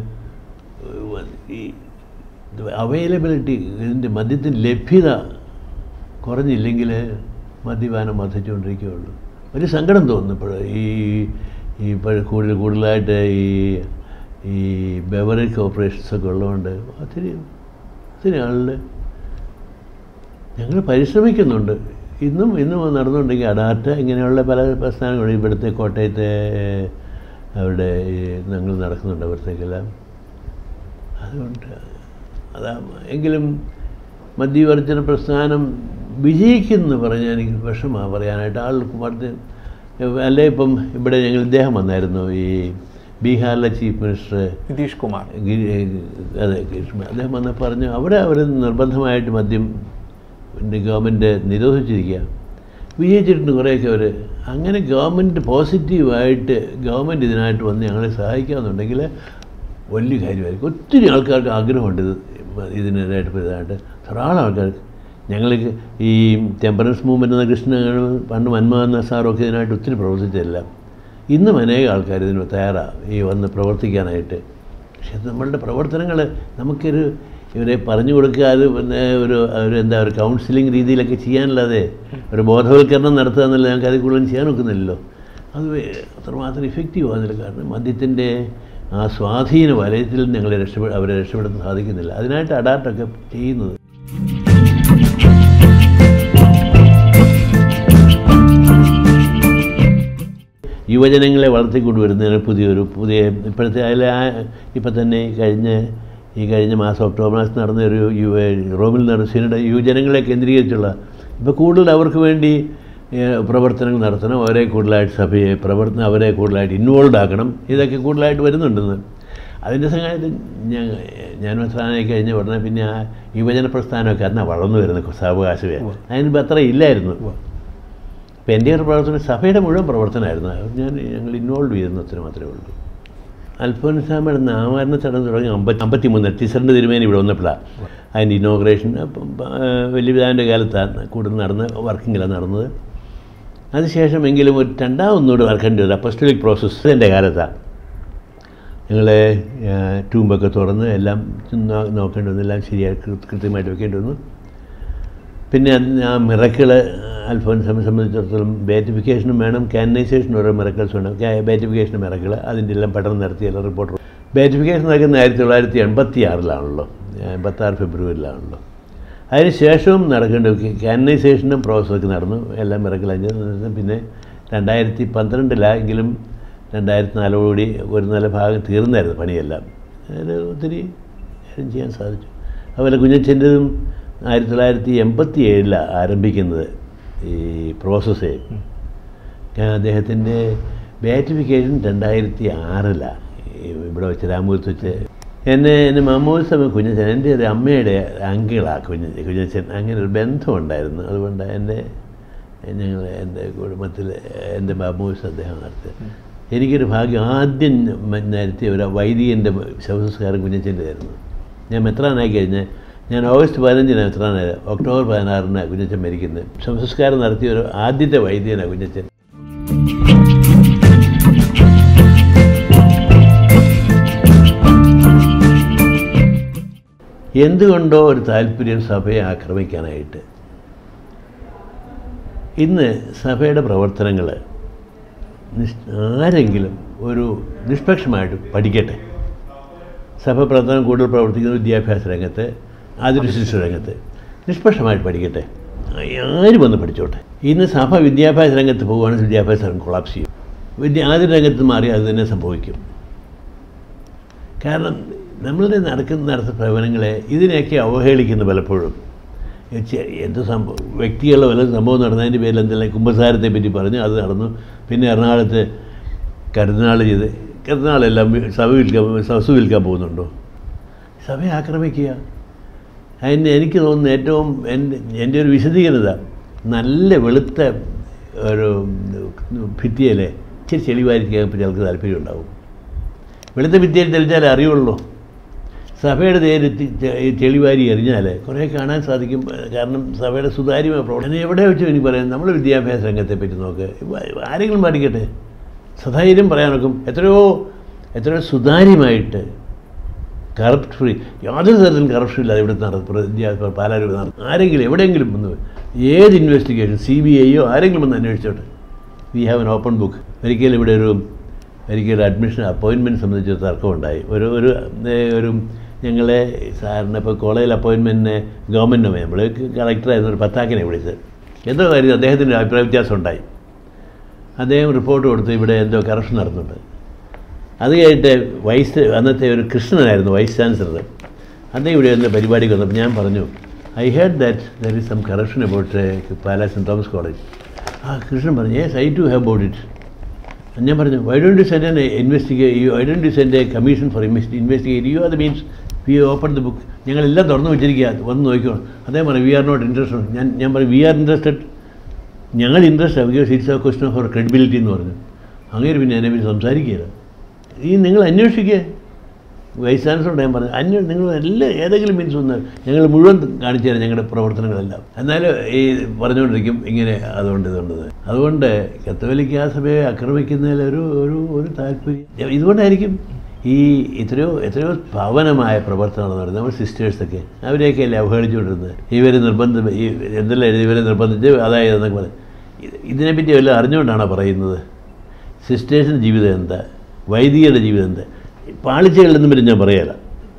ഈ അവൈലബിലിറ്റി ഇതിൻ്റെ മദ്യത്തിൻ്റെ ലഭ്യത കുറഞ്ഞില്ലെങ്കിൽ മദ്യപാനം വർദ്ധിച്ചുകൊണ്ടിരിക്കുകയുള്ളൂ ഒരു സങ്കടം തോന്നുന്നു ഇപ്പോൾ ഈ ഈ ഇപ്പോൾ കൂടുതൽ കൂടുതലായിട്ട് ഈ ഈ ബെവറേജ് കോർപ്പറേഷൻസൊക്കെ ഉള്ളതുകൊണ്ട് ഒത്തിരി ഒത്തിരി ആളുകൾ ഞങ്ങൾ പരിശ്രമിക്കുന്നുണ്ട് ഇന്നും ഇന്നും അത് നടന്നുകൊണ്ടെങ്കിൽ അഡാറ്റ ഇങ്ങനെയുള്ള പല പ്രസ്ഥാനങ്ങളും ഇവിടുത്തെ കോട്ടയത്തെ അവിടെ ഈ ഞങ്ങൾ നടക്കുന്നുണ്ട് അവിടത്തേക്കെല്ലാം അതുകൊണ്ട് അതാ എങ്കിലും മദ്യവർജന പ്രസ്ഥാനം വിജയിക്കുന്നു പറഞ്ഞാൽ എനിക്ക് വിഷമമാണ് പറയാനായിട്ട് ആൾക്ക് മദ്യം അല്ലേ ഇപ്പം ഇവിടെ ഞങ്ങൾ ഇദ്ദേഹം വന്നായിരുന്നു ഈ ബീഹാറിലെ ചീഫ് മിനിസ്റ്റർ നിതീഷ് കുമാർ ഗിരി അതെ ഗിരീഷ് അദ്ദേഹം വന്ന് പറഞ്ഞു അവിടെ അവർ നിർബന്ധമായിട്ട് മദ്യം ഗവൺമെൻറ് നിരോധിച്ചിരിക്കുക വിജയിച്ചിട്ടുണ്ട് കുറേയൊക്കെ അവർ അങ്ങനെ ഗവൺമെൻറ് പോസിറ്റീവായിട്ട് ഗവൺമെൻറ് ഇതിനായിട്ട് വന്ന് ഞങ്ങളെ സഹായിക്കാമെന്നുണ്ടെങ്കിൽ വലിയ കാര്യമായിരിക്കും ഒത്തിരി ആൾക്കാർക്ക് ആഗ്രഹമുണ്ട് ഇത് ഇതിനെതിരായിട്ട് ഇതായിട്ട് ധാരാളം ആൾക്കാർക്ക് ഞങ്ങൾ ഈ ടെമ്പറൻസ് മൂവ്മെൻ്റ് എന്ന കൃഷ്ണ പണ്ട് മന്മോഹൻ സാറൊക്കെ ഇതിനായിട്ട് ഒത്തിരി പ്രവർത്തിച്ചെല്ലാം ഇന്നും അനേക ആൾക്കാർ ഇതിന് തയ്യാറാണ് ഈ വന്ന് പ്രവർത്തിക്കാനായിട്ട് പക്ഷെ നമ്മളുടെ പ്രവർത്തനങ്ങൾ നമുക്കൊരു ഇവരെ പറഞ്ഞു കൊടുക്കുക അത് പിന്നെ ഒരു ഒരു എന്താ ഒരു കൗൺസിലിംഗ് രീതിയിലൊക്കെ ചെയ്യാനല്ലാതെ ഒരു ബോധവൽക്കരണം നടത്തുക എന്നല്ല ഞങ്ങൾക്ക് അതിൽ കൂടുതലും ചെയ്യാൻ ഒക്കുന്നില്ലല്ലോ അത് വേ- അത്രമാത്രം ഇഫക്റ്റീവ് ആകുന്നില്ല കാരണം മദ്യത്തിൻ്റെ ആ സ്വാധീന വലയത്തിൽ ഞങ്ങളെ രക്ഷപ്പെ അവരെ രക്ഷപ്പെടുത്താൻ സാധിക്കുന്നില്ല അതിനായിട്ട് അഡാപ്റ്റൊക്കെ ചെയ്യുന്നത് യുവജനങ്ങളെ വളർത്തിക്കൊണ്ടുവരുന്നതിന് പുതിയൊരു പുതിയ ഇപ്പോഴത്തെ അതിൽ ആ ഇപ്പം തന്നെ ഈ കഴിഞ്ഞ ഈ കഴിഞ്ഞ മാസം ഒക്ടോബർ മാസത്തിൽ നടന്ന ഒരു യു റോമിൽ നടന്ന സിനിമ യുവജനങ്ങളെ കേന്ദ്രീകരിച്ചുള്ള ഇപ്പോൾ കൂടുതൽ അവർക്ക് വേണ്ടി ഏഹ്, പ്രവർത്തനങ്ങൾ നടത്തണം അവരെ കൂടുതലായിട്ട് സഭയെ പ്രവർത്തനം അവരെ കൂടുതലായിട്ട് ഇൻവോൾവ് ആക്കണം ഇതൊക്കെ കൂടുതലായിട്ട് വരുന്നുണ്ടെന്ന് അതിൻ്റെ സഹായത്തിൽ ഞാൻ ഞാൻ മനസ്സിലായി കഴിഞ്ഞ ഉടനെ പിന്നെ ആ യുവജന പ്രസ്ഥാനമൊക്കെ അന്നാ വളർന്നു വരുന്നത് സാവകാശമേ അതിന് അത്ര ഇല്ലായിരുന്നു അപ്പോൾ എൻ്റെ ഒരു പ്രവർത്തനം സഭയുടെ മുഴുവൻ പ്രവർത്തനമായിരുന്നു അത് ഞാൻ ഞങ്ങൾ ഇൻവോൾവ് ചെയ്യുന്ന അത്ര മാത്രമേ ഉള്ളൂ അൽഫോൻസാമയുടെ നാമകരണ ചടങ്ങ് തുടങ്ങി അമ്പത്തി അമ്പത്തി മൂന്ന് ടീച്ചറിൻ്റെ തിരുമേനി ഇവിടെ വന്നപ്പോഴാണ് അതിൻ്റെ ഇനോഗ്രേഷൻ അപ്പം വലിയ പിതാവിൻ്റെ കാലത്താണ് കൂടുതൽ നടന്ന് വർക്കിങ്ങിലാണ് നടന്നത് അതിനുശേഷം എങ്കിലും ഒരു രണ്ടാമൊന്നുകൂടെ നടക്കേണ്ടി വരും അപ്പസ്റ്റോളിക് പ്രോസസ്സ് എൻ്റെ കാലത്താണ് ഞങ്ങൾ ട്യൂബൊക്കെ തുറന്ന് എല്ലാം നോ- നോക്കേണ്ടി വന്നു എല്ലാം ശരിയായി കൃ- കൃത്യമായിട്ട് വെക്കേണ്ടി വന്നു പിന്നെ അതിന് ആ മിറക്കിൾ അൽഫോൻസിനെ സംബന്ധിച്ചിടത്തോളം ബേറ്റിഫിക്കേഷനും വേണം കാനൈസേഷനും ഓരോ മിറക്കിൾസ് വേണം ബേറ്റിഫിക്കേഷൻ മിറക്കിൾ അതിൻ്റെ എല്ലാം പഠനം നടത്തിയ റിപ്പോർട്ടർ ബേറ്റിഫിക്കേഷൻ നടക്കുന്ന ആയിരത്തി തൊള്ളായിരത്തി എൺപത്തി ആറിലാണല്ലോ എൺപത്താറ് ഫെബ്രുവരിയിലാണല്ലോ അതിന് ശേഷവും നടക്കേണ്ട കാനൈസേഷനും പ്രോസസ്സൊക്കെ നടന്നു എല്ലാം മിറക്കിൾ അതിന് പിന്നെ രണ്ടായിരത്തി പന്ത്രണ്ടിലെങ്കിലും രണ്ടായിരത്തി നാലോടുകൂടി ഒരു നല്ല ഭാഗം തീർന്നായിരുന്നു പണിയെല്ലാം അതിൽ ഒത്തിരി കാര്യം ചെയ്യാൻ സാധിച്ചു അതുപോലെ കുഞ്ഞച്ചൻ്റെതും ആയിരത്തി തൊള്ളായിരത്തി എൺപത്തി ഏഴിലാണ് ആരംഭിക്കുന്നത് ഈ പ്രോസസ്സേ അദ്ദേഹത്തിൻ്റെ ബേറ്റിഫിക്കേഷൻ രണ്ടായിരത്തി ആറിലാണ് ഇവിടെ വെച്ച് രാമൂരത്ത് വെച്ച് എന്നെ എൻ്റെ മാമൂൽ സമയം കുഞ്ഞച്ചൻ എൻ്റെ ഒരു അമ്മയുടെ അങ്കിളാണ് കുഞ്ഞ കുഞ്ഞച്ചൻ അങ്ങനെ ഒരു ബന്ധമുണ്ടായിരുന്നു അതുകൊണ്ട് എൻ്റെ ഞങ്ങൾ എൻ്റെ കുടുംബത്തിൽ എൻ്റെ മാമൂസ് അദ്ദേഹം നടത്തി എനിക്കൊരു ഭാഗ്യം ആദ്യം നടത്തിയ ഒരു വൈദികൻ്റെ ശവസംസ്കാരം കുഞ്ഞച്ചൻ്റെ ആയിരുന്നു ഞാൻ മെത്രാനായി കഴിഞ്ഞ് ഞാൻ ഓഗസ്റ്റ് പതിനഞ്ചിന് മെത്രാനായത് ഒക്ടോബർ പതിനാറിന് കുഞ്ഞച്ചൻ മരിക്കുന്നത് ശവസംസ്കാരം നടത്തിയ ഒരു ആദ്യത്തെ വൈദികനാണ് കുഞ്ഞച്ചൻ എന്തുകൊണ്ടോ ഒരു താല്പര്യം സഭയെ ആക്രമിക്കാനായിട്ട് ഇന്ന് സഭയുടെ പ്രവർത്തനങ്ങൾ ആരെങ്കിലും ഒരു നിഷ്പക്ഷമായിട്ട് പഠിക്കട്ടെ സഭ പ്രവർത്തനം കൂടുതൽ പ്രവർത്തിക്കുന്ന വിദ്യാഭ്യാസ രംഗത്ത് ആതുരശിശു രംഗത്ത് നിഷ്പക്ഷമായിട്ട് പഠിക്കട്ടെ ആരും വന്ന് പഠിച്ചോട്ടെ ഇന്ന് സഭ വിദ്യാഭ്യാസ രംഗത്ത് പോവുകയാണെങ്കിൽ വിദ്യാഭ്യാസ രംഗം കൊളാപ്സ് ചെയ്യും വിദ്യ ആതുര രംഗത്ത് മാറി അത് തന്നെ സംഭവിക്കും കാരണം നമ്മളുടെ നടക്കുന്ന നടത്തുന്ന പ്രവചനങ്ങളെ ഇതിനെയൊക്കെ അവഹേളിക്കുന്നു പലപ്പോഴും ചെ- എന്ത് സംഭവം വ്യക്തികളുടെ വല്ല സംഭവം നടന്നതിൻ്റെ പേരിൽ എന്തെല്ലാം കുമ്പസാരത്തെ പറ്റി പറഞ്ഞു അത് നടന്നു പിന്നെ എറണാകുളത്ത് കരുനാൾ ചെയ്ത് കരുനാളെല്ലാം വി- സഭ വിൽക്കാൻ സസു വിൽക്കാൻ പോകുന്നുണ്ടോ സഭയെ ആക്രമിക്കുക അതിന് എനിക്ക് തോന്നുന്നു ഏറ്റവും എൻ്റെ എൻ്റെ ഒരു വിശദീകരണത നല്ല വെളുത്ത ഒരു ഭിത്തിയിലെ ഇച്ചിരി ചെളിവാരിക്കാൻ പറ്റി ആൾക്ക് താല്പര്യം ഉണ്ടാവും വെളുത്ത ഭിത്തിയിൽ തെളിച്ചാലേ അറിയുള്ളൂ സഭയുടെ തേര് തി- തെ- ഈ തെളിവാരി എറിഞ്ഞാൽ കുറേ കാണാൻ സാധിക്കും കാരണം സഭയുടെ സുതാര്യമായ പ്രവർത്തനം എവിടെ വെച്ചും എനിക്ക് പറയാം നമ്മൾ വിദ്യാഭ്യാസ രംഗത്തെ പറ്റി നോക്ക് ഇവ- ആരെങ്കിലും പഠിക്കട്ടെ സധൈര്യം പറയാനൊക്കും എത്രയോ എത്രയോ സുതാര്യമായിട്ട് കറപ്റ്റ് ഫ്രീ യാതൊരു തരത്തിലും കറപ്ഷൻ ഇല്ലാതെ ഇവിടെ നടത്തും പാലാരൂപ നടത്തും ആരെങ്കിലും എവിടെയെങ്കിലും വന്ന് ഏത് ഇൻവെസ്റ്റിഗേഷൻ സി ബി ഐയോ ആരെങ്കിലും വന്ന് അന്വേഷിച്ചോട്ടെ we have an open book ഒരിക്കലും ഇവിടെ ഒരു ഒരിക്കലും അഡ്മിഷൻ അപ്പോയിൻമെൻറ്റ് സംബന്ധിച്ച് ഒരു തർക്കമുണ്ടായി ഒരു ഒരു ഏ, ഒരു ഞങ്ങളെ സാറിന് ഇപ്പോൾ കോളേജിൽ അപ്പോയിൻമെൻറ്റിന് ഗവൺമെൻറ് നമ്മൾ കളക്ടറായിരുന്നു ഒരു പത്താക്കിനെ വിളിച്ചത് എന്തോ കാര്യം അദ്ദേഹത്തിൻ്റെ അഭിപ്രായ വ്യത്യാസം ഉണ്ടായി അദ്ദേഹം റിപ്പോർട്ട് കൊടുത്ത് ഇവിടെ എന്തോ കറപ്ഷൻ നടന്നുണ്ട് അത് കഴിഞ്ഞിട്ട് വൈസ് അന്നത്തെ ഒരു കൃഷ്ണനായിരുന്നു വൈസ് ചാൻസലർ അദ്ദേഹം ഇവിടെ വന്ന പരിപാടിക്ക് വന്നപ്പോൾ ഞാൻ പറഞ്ഞു I heard that there is some corruption about Pala saint Thomas college ആ കൃഷ്ണൻ പറഞ്ഞു yes I too have about it ഞാൻ പറഞ്ഞു why don't you send an investigate you I don't you send a commission for investigate you are the means we open the book ഞങ്ങളെല്ലാം തുറന്നു വെച്ചിരിക്കുക വന്ന് നോക്കിക്കോണം അദ്ദേഹം പറഞ്ഞു വി ആർ നോട്ട് ഇൻട്രസ്റ്റഡ് ഞാൻ ഞാൻ പറഞ്ഞു വി ആർ ഇൻട്രസ്റ്റഡ് ഞങ്ങൾ interest because it's a question for credibility എന്ന് പറഞ്ഞു അങ്ങനെ പിന്നെ എന്നെ പിന്നെ സംസാരിക്കുകയില്ല ഈ നിങ്ങൾ അന്വേഷിക്കുക വൈസ് ചാൻസലറോട് ഞാൻ പറഞ്ഞു അന്വേ നിങ്ങൾ എല്ലാ ഏതെങ്കിലും മീൻസ് ഒന്ന് ഞങ്ങൾ മുഴുവൻ കാണിച്ചു തരാം ഞങ്ങളുടെ പ്രവർത്തനങ്ങളെല്ലാം എന്നാലും ഈ പറഞ്ഞുകൊണ്ടിരിക്കും ഇങ്ങനെ അതുകൊണ്ട് ഇതുകൊണ്ട് ഇത്. അതുകൊണ്ട് കത്തോലിക്ക സഭയെ ആക്രമിക്കുന്നതിൽ ഒരു ഒരു ഒരു താല്പര്യം ഇതുകൊണ്ടായിരിക്കും ഈ എത്രയോ എത്രയോ ഭവനമായ പ്രവർത്തനം നടന്നത് നമ്മുടെ സിസ്റ്റേഴ്സൊക്കെ അവരെയൊക്കെ അല്ലേ അവഹേളിച്ചുകൊണ്ടിരുന്നത് ഇവർ നിർബന്ധം ഈ എന്തെല്ലാം എഴുതി ഇവരെ നിർബന്ധിച്ച് അതായത് എന്നൊക്കെ പറയും ഇത് ഇതിനെപ്പറ്റി വല്ലതും അറിഞ്ഞുകൊണ്ടാണോ പറയുന്നത് സിസ്റ്റേഴ്സിൻ്റെ ജീവിതം എന്താ വൈദികരുടെ ജീവിതം എന്താ പാളിച്ചകളിലൊന്നും വരും ഞാൻ പറയാല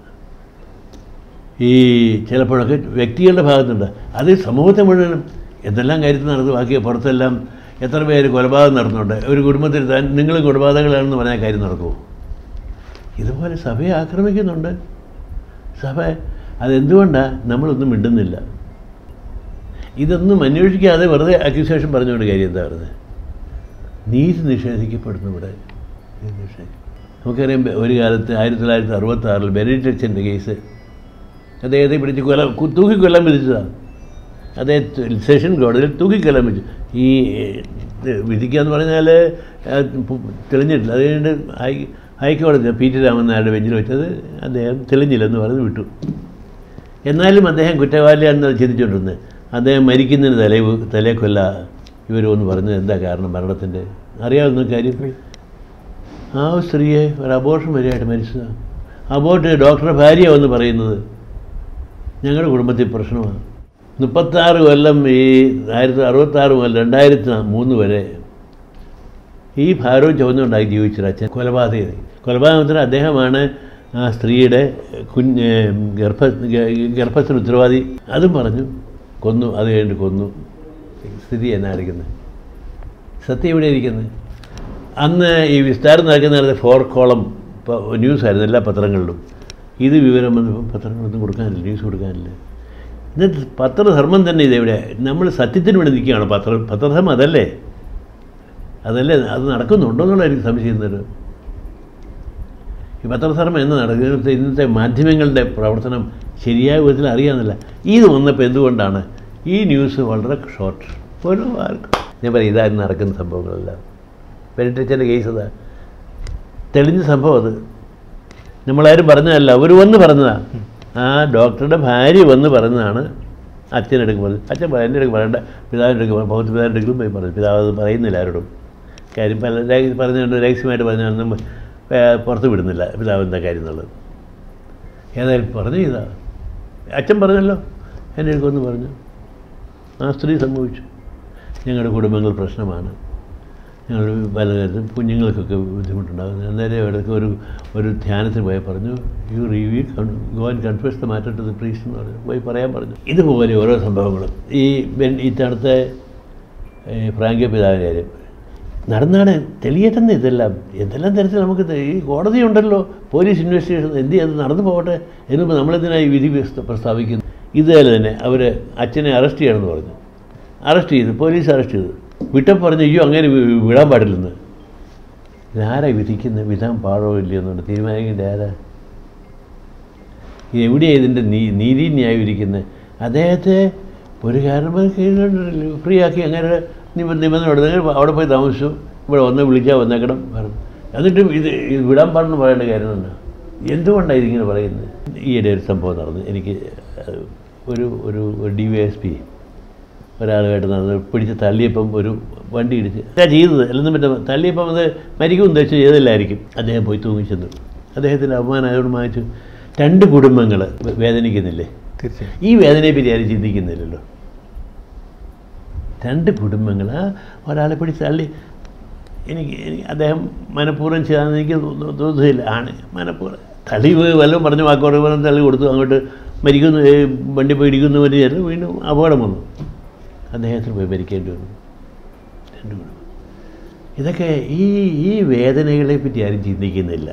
ഈ ചിലപ്പോഴൊക്കെ വ്യക്തികളുടെ ഭാഗത്തുണ്ട് അത് സമൂഹത്തെ മുഴുവനും എന്തെല്ലാം കാര്യത്തിൽ നടന്നു ബാക്കി പുറത്തെല്ലാം എത്ര പേര് കൊലപാതകം നടന്നുണ്ട് ഒരു കുടുംബത്തിൽ താൻ നിങ്ങൾ കൊലപാതകങ്ങളാണെന്ന് പറഞ്ഞാൽ കാര്യം നടക്കുമോ ഇതുപോലെ സഭയെ ആക്രമിക്കുന്നുണ്ട് സഭ അതെന്തുകൊണ്ടാണ് നമ്മളൊന്നും മിണ്ടുന്നില്ല ഇതൊന്നും അന്വേഷിക്കാതെ വെറുതെ അക്യൂസേഷൻ പറഞ്ഞുകൊണ്ട് കാര്യം എന്താ പറയുന്നത് നീതി നിഷേധിക്കപ്പെടുന്നു ഇവിടെ നീതി നിഷേധിക്കും നമുക്കറിയാം ഒരു കാലത്ത് ആയിരത്തി തൊള്ളായിരത്തി അറുപത്തി ആറിൽ ബെനഡിക്റ്റച്ചൻ്റെ കേസ് അദ്ദേഹത്തെ പിടിച്ച് കൊല കു- തൂക്കിക്കൊല്ലാൻ വിധിച്ചതാണ് അദ്ദേഹം സെഷൻ കോടതിയിൽ തൂക്കിക്കൊല്ലാൻ വിധിച്ചു ഈ ഇത് വിധിക്കുക എന്ന് പറഞ്ഞാൽ ആ, പു- തെളിഞ്ഞിട്ടില്ല അത് കഴിഞ്ഞിട്ട് ഹൈ ഹൈക്കോടതി പി ടി രാമൻ നായരുടെ ബെഞ്ചിൽ വെച്ചത് അദ്ദേഹം തെളിഞ്ഞില്ലെന്ന് പറഞ്ഞ് വിട്ടു എന്നാലും അദ്ദേഹം കുറ്റവാളിയാണെന്ന് ചിന്തിച്ചുകൊണ്ടിരുന്നത് അദ്ദേഹം മരിക്കുന്നതിന് തലേ തലേ കൊല്ല ഇവർ ഒന്ന് പറഞ്ഞത് എന്താ കാരണം മരണത്തിൻ്റെ അറിയാവുന്ന കാര്യം ആ സ്ത്രീയെ ഒരു അബോർഷൻ വരെയായിട്ട് മരിച്ചതാണ് അബോർട്ട് ഡോക്ടറെ ഭാര്യ വന്ന് പറയുന്നത് ഞങ്ങളുടെ കുടുംബത്തിൽ പ്രശ്നമാണ് മുപ്പത്താറ് കൊല്ലം ഈ ആയിരത്തി അറുപത്താറ് മുതൽ രണ്ടായിരത്തി മൂന്ന് വരെ ഈ ഭാരവും ചുവന്നുണ്ടായി ജീവിച്ചൊരു അച്ഛൻ കൊലപാതകം കൊലപാതകത്തിന് അദ്ദേഹമാണ് ആ സ്ത്രീയുടെ കുഞ്ഞ് ഗർഭ ഗർഭത്തിന് ഉത്തരവാദി അതും പറഞ്ഞു കൊന്നു അത് കഴിഞ്ഞിട്ട് കൊന്നു സ്ഥിതി എന്നാ ഇരിക്കുന്നത് സത്യം എവിടെ ഇരിക്കുന്നത് അന്ന് ഈ വിസ്താരം നടക്കുന്ന ഫോർ കോളം ന്യൂസ് ആയിരുന്നു എല്ലാ പത്രങ്ങളിലും ഇത് വിവരം വന്നപ്പോൾ പത്രങ്ങളൊന്നും കൊടുക്കാനില്ല ന്യൂസ് കൊടുക്കാനില്ല എന്നിട്ട് പത്രധർമ്മം തന്നെ ഇതെവിടെ നമ്മൾ സത്യത്തിന് വേണ്ടി നിൽക്കുകയാണ് പത്ര പത്രധർമ്മം അതല്ലേ അതല്ലേ അത് നടക്കുന്നുണ്ടോ എന്നുള്ള എനിക്ക് സംശയിക്കുന്നത് ഈ പത്രധർമ്മം എന്ന് നടക്കുന്നത് ഇന്നത്തെ മാധ്യമങ്ങളുടെ പ്രവർത്തനം ശരിയായ വിധത്തിൽ അറിയാമെന്നില്ല ഇത് വന്നപ്പോൾ എന്തുകൊണ്ടാണ് ഈ ന്യൂസ് വളരെ ഷോർട്ട് ഒരു ആർക്കും ഞാൻ പറയും ഇതായിരുന്നു നടക്കുന്ന സംഭവങ്ങളെല്ലാം പെരിറ്റച്ചൻ്റെ കേസ് അതാ തെളിഞ്ഞ സംഭവം അത് നമ്മളാരും പറഞ്ഞതല്ല അവർ വന്ന് പറഞ്ഞതാണ് ആ ഡോക്ടറുടെ ഭാര്യ വന്ന് പറഞ്ഞതാണ് അച്ഛനെടുക്ക് പറഞ്ഞു അച്ഛൻ പറ- എൻ്റെ അടുക്ക് പറയണ്ട പിതാവിൻ്റെ അടുക്ക് ഭൗതി പിതാവിൻ്റെ അടുക്കലും പോയി പറഞ്ഞു പിതാവ് അത് പറയുന്നില്ല ആരോടും കാര്യം പല രഹസ്യ- പറഞ്ഞുകൊണ്ട് രഹസ്യമായിട്ട് പറഞ്ഞൊന്നും പുറത്ത് വിടുന്നില്ല പിതാവ് എന്താ കാര്യം എന്നുള്ളത് ഏതായാലും പറഞ്ഞു ഇതാ അച്ഛൻ പറഞ്ഞല്ലോ എൻ്റെ അടുക്കൊന്ന് പറഞ്ഞു ആ സ്ത്രീ സംഭവിച്ചു ഞങ്ങളുടെ കുടുംബങ്ങൾ പ്രശ്നമാണ് ഞങ്ങൾ പല കാര്യത്തിലും കുഞ്ഞുങ്ങൾക്കൊക്കെ ബുദ്ധിമുട്ടുണ്ടാകുന്നു അന്നേരം ഇടയ്ക്ക് ഒരു ഒരു ധ്യാനത്തിന് പോയി പറഞ്ഞു you review go and confuse the matter to the priest എന്ന് പറഞ്ഞു പോയി പറയാൻ പറഞ്ഞു ഇതുപോലെ ഓരോ സംഭവങ്ങളും ഈ ബെൻ ഈ തണുത്ത ഫ്രാങ്കോ പിതാവിൻ്റെ കാര്യം നടന്നാണ് തെളിയട്ടെന്ന് ഇതെല്ലാം എന്തെല്ലാം തരത്തിൽ നമുക്ക് തെ- ഈ കോടതിയുണ്ടല്ലോ പോലീസ് ഇൻവെസ്റ്റിഗേഷൻ എന്ത് ചെയ്ത് നടന്നു പോകട്ടെ എന്നിപ്പോൾ നമ്മളെന്തിനായി വിധി പ്രസ്ത- പ്രസ്താവിക്കുന്നു ഇതുപോലെ തന്നെ അവർ അച്ഛനെ അറസ്റ്റ് ചെയ്യണമെന്ന് പറഞ്ഞു അറസ്റ്റ് ചെയ്തു പോലീസ് അറസ്റ്റ് ചെയ്തു വിട്ടപ്പോൾ പറഞ്ഞു അയ്യോ അങ്ങനെ വി- വി- വിടാൻ പാടില്ലെന്ന് ഇതാരാ വിധിക്കുന്നത് വിധാൻ പാടോ ഇല്ലയോ എന്നുണ്ട് തീരുമാനിക്കേണ്ട ആരാ ഇത് എവിടെയാണ് ഇതിൻ്റെ നീ നീതി ന്യായം ഇരിക്കുന്നത് അദ്ദേഹത്തെ ഒരു കാരണം ഫ്രീ ആക്കി അങ്ങനെ നിബ നിബന്ധന നിങ്ങൾ അവിടെ പോയി താമസിച്ചു ഇവിടെ വന്ന് വിളിച്ചാൽ വന്നേക്കണം പറഞ്ഞു എന്നിട്ടും ഇത് ഇത് വിടാൻ പാടെന്ന് പറയേണ്ട കാര്യം തന്നെ എന്തുകൊണ്ടാണ് ഇതിങ്ങനെ പറയുന്നത് ഈയിടെ ഒരു സംഭവം നടന്നു എനിക്ക് അഹ്, ഒരു ഒരു ഒരു ഡി വൈ എസ് പി ഒരാളുമായിട്ട് നടന്ന് പിടിച്ച് തള്ളിയപ്പം ഒരു വണ്ടി ഇടിച്ച് എന്താ ചെയ്തത് അല്ലെന്നും പറ്റും തള്ളിയപ്പം അത് മരിക്കും ഉദ്ദേശിച്ച് ചെയ്തില്ലായിരിക്കും അദ്ദേഹം പോയി തൂങ്ങിച്ചെന്നു അദ്ദേഹത്തിൻ്റെ അപമാനം അയാളോട് വാങ്ങിച്ചു രണ്ട് കുടുംബങ്ങൾ വേദനിക്കുന്നില്ലേ തീർച്ചയായും ഈ വേദനയെ പറ്റി ആരും ചിന്തിക്കുന്നില്ലല്ലോ രണ്ട് കുടുംബങ്ങൾ ആ ഒരാളെ പിടിച്ച് തള്ളി എനിക്ക് എനിക്ക് അദ്ദേഹം മനഃപൂർവ്വം ചെയ്യാന്ന് എനിക്ക് തോന്നു- തോന്നുന്നില്ല ആണ് മനഃപൂർവ്വം തള്ളി പോയി വല്ലതും പറഞ്ഞു വാക്കോട് വല്ലതും തള്ളി കൊടുത്തു അങ്ങോട്ട് മരിക്കുന്നു ഏ, വണ്ടി പോയി ഇടിക്കുന്നവർ ചെന്ന് വീണ്ടും അപകടം വന്നു അദ്ദേഹത്തിന് പോയി മരിക്കേണ്ടി വന്നു രണ്ട് കുടുംബം ഇതൊക്കെ ഈ ഈ വേദനകളെ പറ്റി ആരും ചിന്തിക്കുന്നില്ല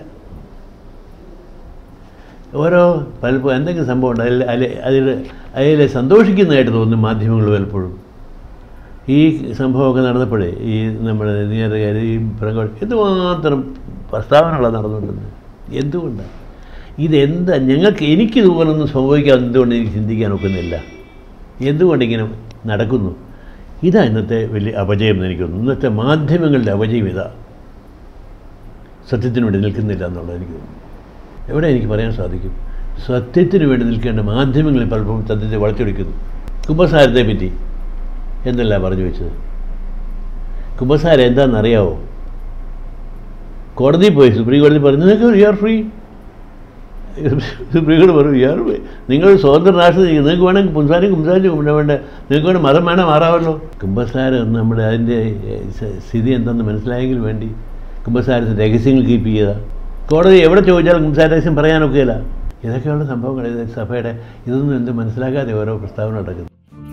ഓരോ പലപ്പോഴും എന്തെങ്കിലും സംഭവം ഉണ്ട് അതിൽ അതിൽ അതിൽ അതിൽ സന്തോഷിക്കുന്നതായിട്ട് തോന്നും മാധ്യമങ്ങൾ പലപ്പോഴും ഈ സംഭവമൊക്കെ നടന്നപ്പോഴേ ഈ നമ്മുടെ നീരകാർ ഈ പ്രകോട് എന്തുമാത്രം പ്രസ്താവനകളാണ് നടന്നുകൊണ്ടിരുന്നത് എന്തുകൊണ്ടാണ് ഇതെന്താ ഞങ്ങൾക്ക് എനിക്കിതുപോലൊന്നും സംഭവിക്കാൻ എന്തുകൊണ്ട് എനിക്ക് ചിന്തിക്കാൻ ഒക്കുന്നില്ല എന്തുകൊണ്ടിങ്ങനെ നടക്കുന്നു ഇതാ ഇന്നത്തെ വലിയ അപജയം എന്ന് എനിക്ക് തോന്നുന്നു ഇന്നത്തെ മാധ്യമങ്ങളുടെ അപജയം ഇതാ സത്യത്തിന് വേണ്ടി നിൽക്കുന്നില്ല എന്നുള്ളത് എനിക്ക് തോന്നുന്നു എവിടെ എനിക്ക് പറയാൻ സാധിക്കും സത്യത്തിന് വേണ്ടി നിൽക്കേണ്ട മാധ്യമങ്ങളിൽ പലപ്പോഴും സത്യത്തെ വളച്ചൊടിക്കുന്നു കുംഭസാരത്തെ പറ്റി എന്നല്ല പറഞ്ഞു വെച്ചത് കുംഭസാരം എന്താണെന്നറിയാവോ കോടതി പോയി സുപ്രീം കോടതി പറഞ്ഞു നിങ്ങൾക്ക് യു ആർ ഫ്രീ സുപ്രീം കോടതി പറഞ്ഞു യു ആർ ഫ്രീ നിങ്ങൾ സ്വതന്ത്ര രാഷ്ട്രത്തിൽ നിങ്ങൾക്ക് വേണമെങ്കിൽ കുംസാരം കുംസാരിച്ച് പിന്നെ വേണ്ട നിങ്ങൾക്ക് വേണം മതം വേണം മാറാമല്ലോ കുംഭസാരം എന്ന് നമ്മുടെ അതിൻ്റെ ഏഹ്, സ- സ്ഥിതി എന്തെന്ന് മനസ്സിലായെങ്കിൽ വേണ്ടി കുംഭസാരത്തിൻ്റെ രഹസ്യങ്ങൾ കീപ്പ് ചെയ്യുക കോടതി എവിടെ ചോദിച്ചാലും കുംസാര രഹസ്യം പറയാനൊക്കെയില്ല ഇതൊക്കെയുള്ള സംഭവങ്ങൾ ഇത് സഭയുടെ ഇതൊന്നും എന്ത് മനസ്സിലാക്കാതെ ഓരോ പ്രസ്താവന നടക്കുന്നു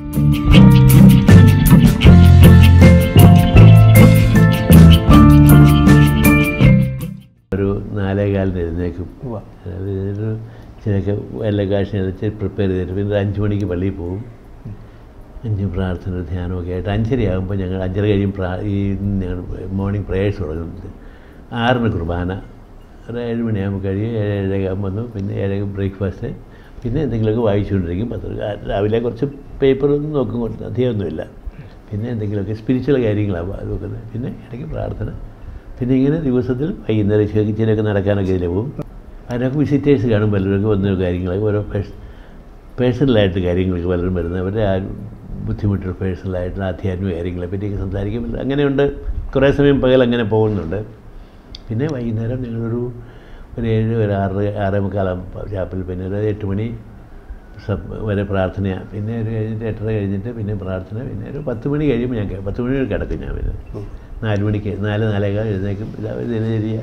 ഒരു നാലേകാലിന് എഴുന്നേക്കും ഉവ്വ. അതായത് ഒരു ചിലക്ക് എല്ലാ കാശിനെ വെച്ച് പ്രിപ്പയർ ചെയ്തിട്ട് പിന്നെ ഒരു അഞ്ച് മണിക്ക് പള്ളിയിൽ പോകും അഞ്ച് പ്രാർത്ഥന ധ്യാനമൊക്കെ ആയിട്ട് അഞ്ചര ആകുമ്പോൾ ഞങ്ങൾ അഞ്ചര കഴിയും പ്രാ ഈ ഞങ്ങൾ മോർണിംഗ് പ്രേയേഴ്സ് തുടങ്ങുന്നത് ആറിന് കുർബാന ഒരു ഏഴ് മണിയാകുമ്പോൾ കഴിയും ഏഴ് ഏഴരയാകുമ്പോൾ വന്നു പിന്നെ ഏഴ് ബ്രേക്ക്ഫാസ്റ്റ് പിന്നെ എന്തെങ്കിലുമൊക്കെ വായിച്ചുകൊണ്ടിരിക്കും പത്ര രാവിലെ കുറച്ച് പേപ്പറൊന്നും നോക്കും കുറച്ച് അധികമൊന്നുമില്ല പിന്നെ എന്തെങ്കിലുമൊക്കെ സ്പിരിച്വൽ കാര്യങ്ങളാണ് നോക്കുന്നത് പിന്നെ ഇടയ്ക്ക് പ്രാർത്ഥന പിന്നെ ഇങ്ങനെ ദിവസത്തിൽ വൈകുന്നേരം ചെറിയൊക്കെ നടക്കാനൊക്കെ ഇതിൽ പോകും അതിനൊക്കെ വിസിറ്റേഴ്സ് കാണും പലരൊക്കെ വന്ന കാര്യങ്ങളൊക്കെ ഓരോ പേഴ്സ് പേഴ്സണലായിട്ട് കാര്യങ്ങൾക്ക് പലരും വരുന്നത് അവരുടെ ആ ബുദ്ധിമുട്ടുള്ള പേഴ്സണലായിട്ടുള്ള ആധ്യാത്മിക കാര്യങ്ങളെ പറ്റിയൊക്കെ സംസാരിക്കുമ്പോൾ അങ്ങനെയുണ്ട് കുറേ സമയം പകൽ അങ്ങനെ പോകുന്നുണ്ട് പിന്നെ വൈകുന്നേരം ഞങ്ങളൊരു ഒരു ഏഴ് ഒരു ആറ് ആറേ മുക്കാലാം ചാപ്പിൽ പിന്നെ ഒരു എട്ട് മണി സബ് വരെ പ്രാർത്ഥനയാണ് പിന്നെ ഒരു കഴിഞ്ഞിട്ട് എട്ടര കഴിഞ്ഞിട്ട് പിന്നെ പ്രാർത്ഥന പിന്നെ ഒരു പത്ത് മണി കഴിയുമ്പോൾ ഞാൻ കെ- പത്ത് മണി വരെ കിടക്കും ഞാൻ പിന്നെ നാല് മണിക്ക് നാല് നാലേകാൽ എഴുന്നേക്കും ഇതാ ദിനചര്യ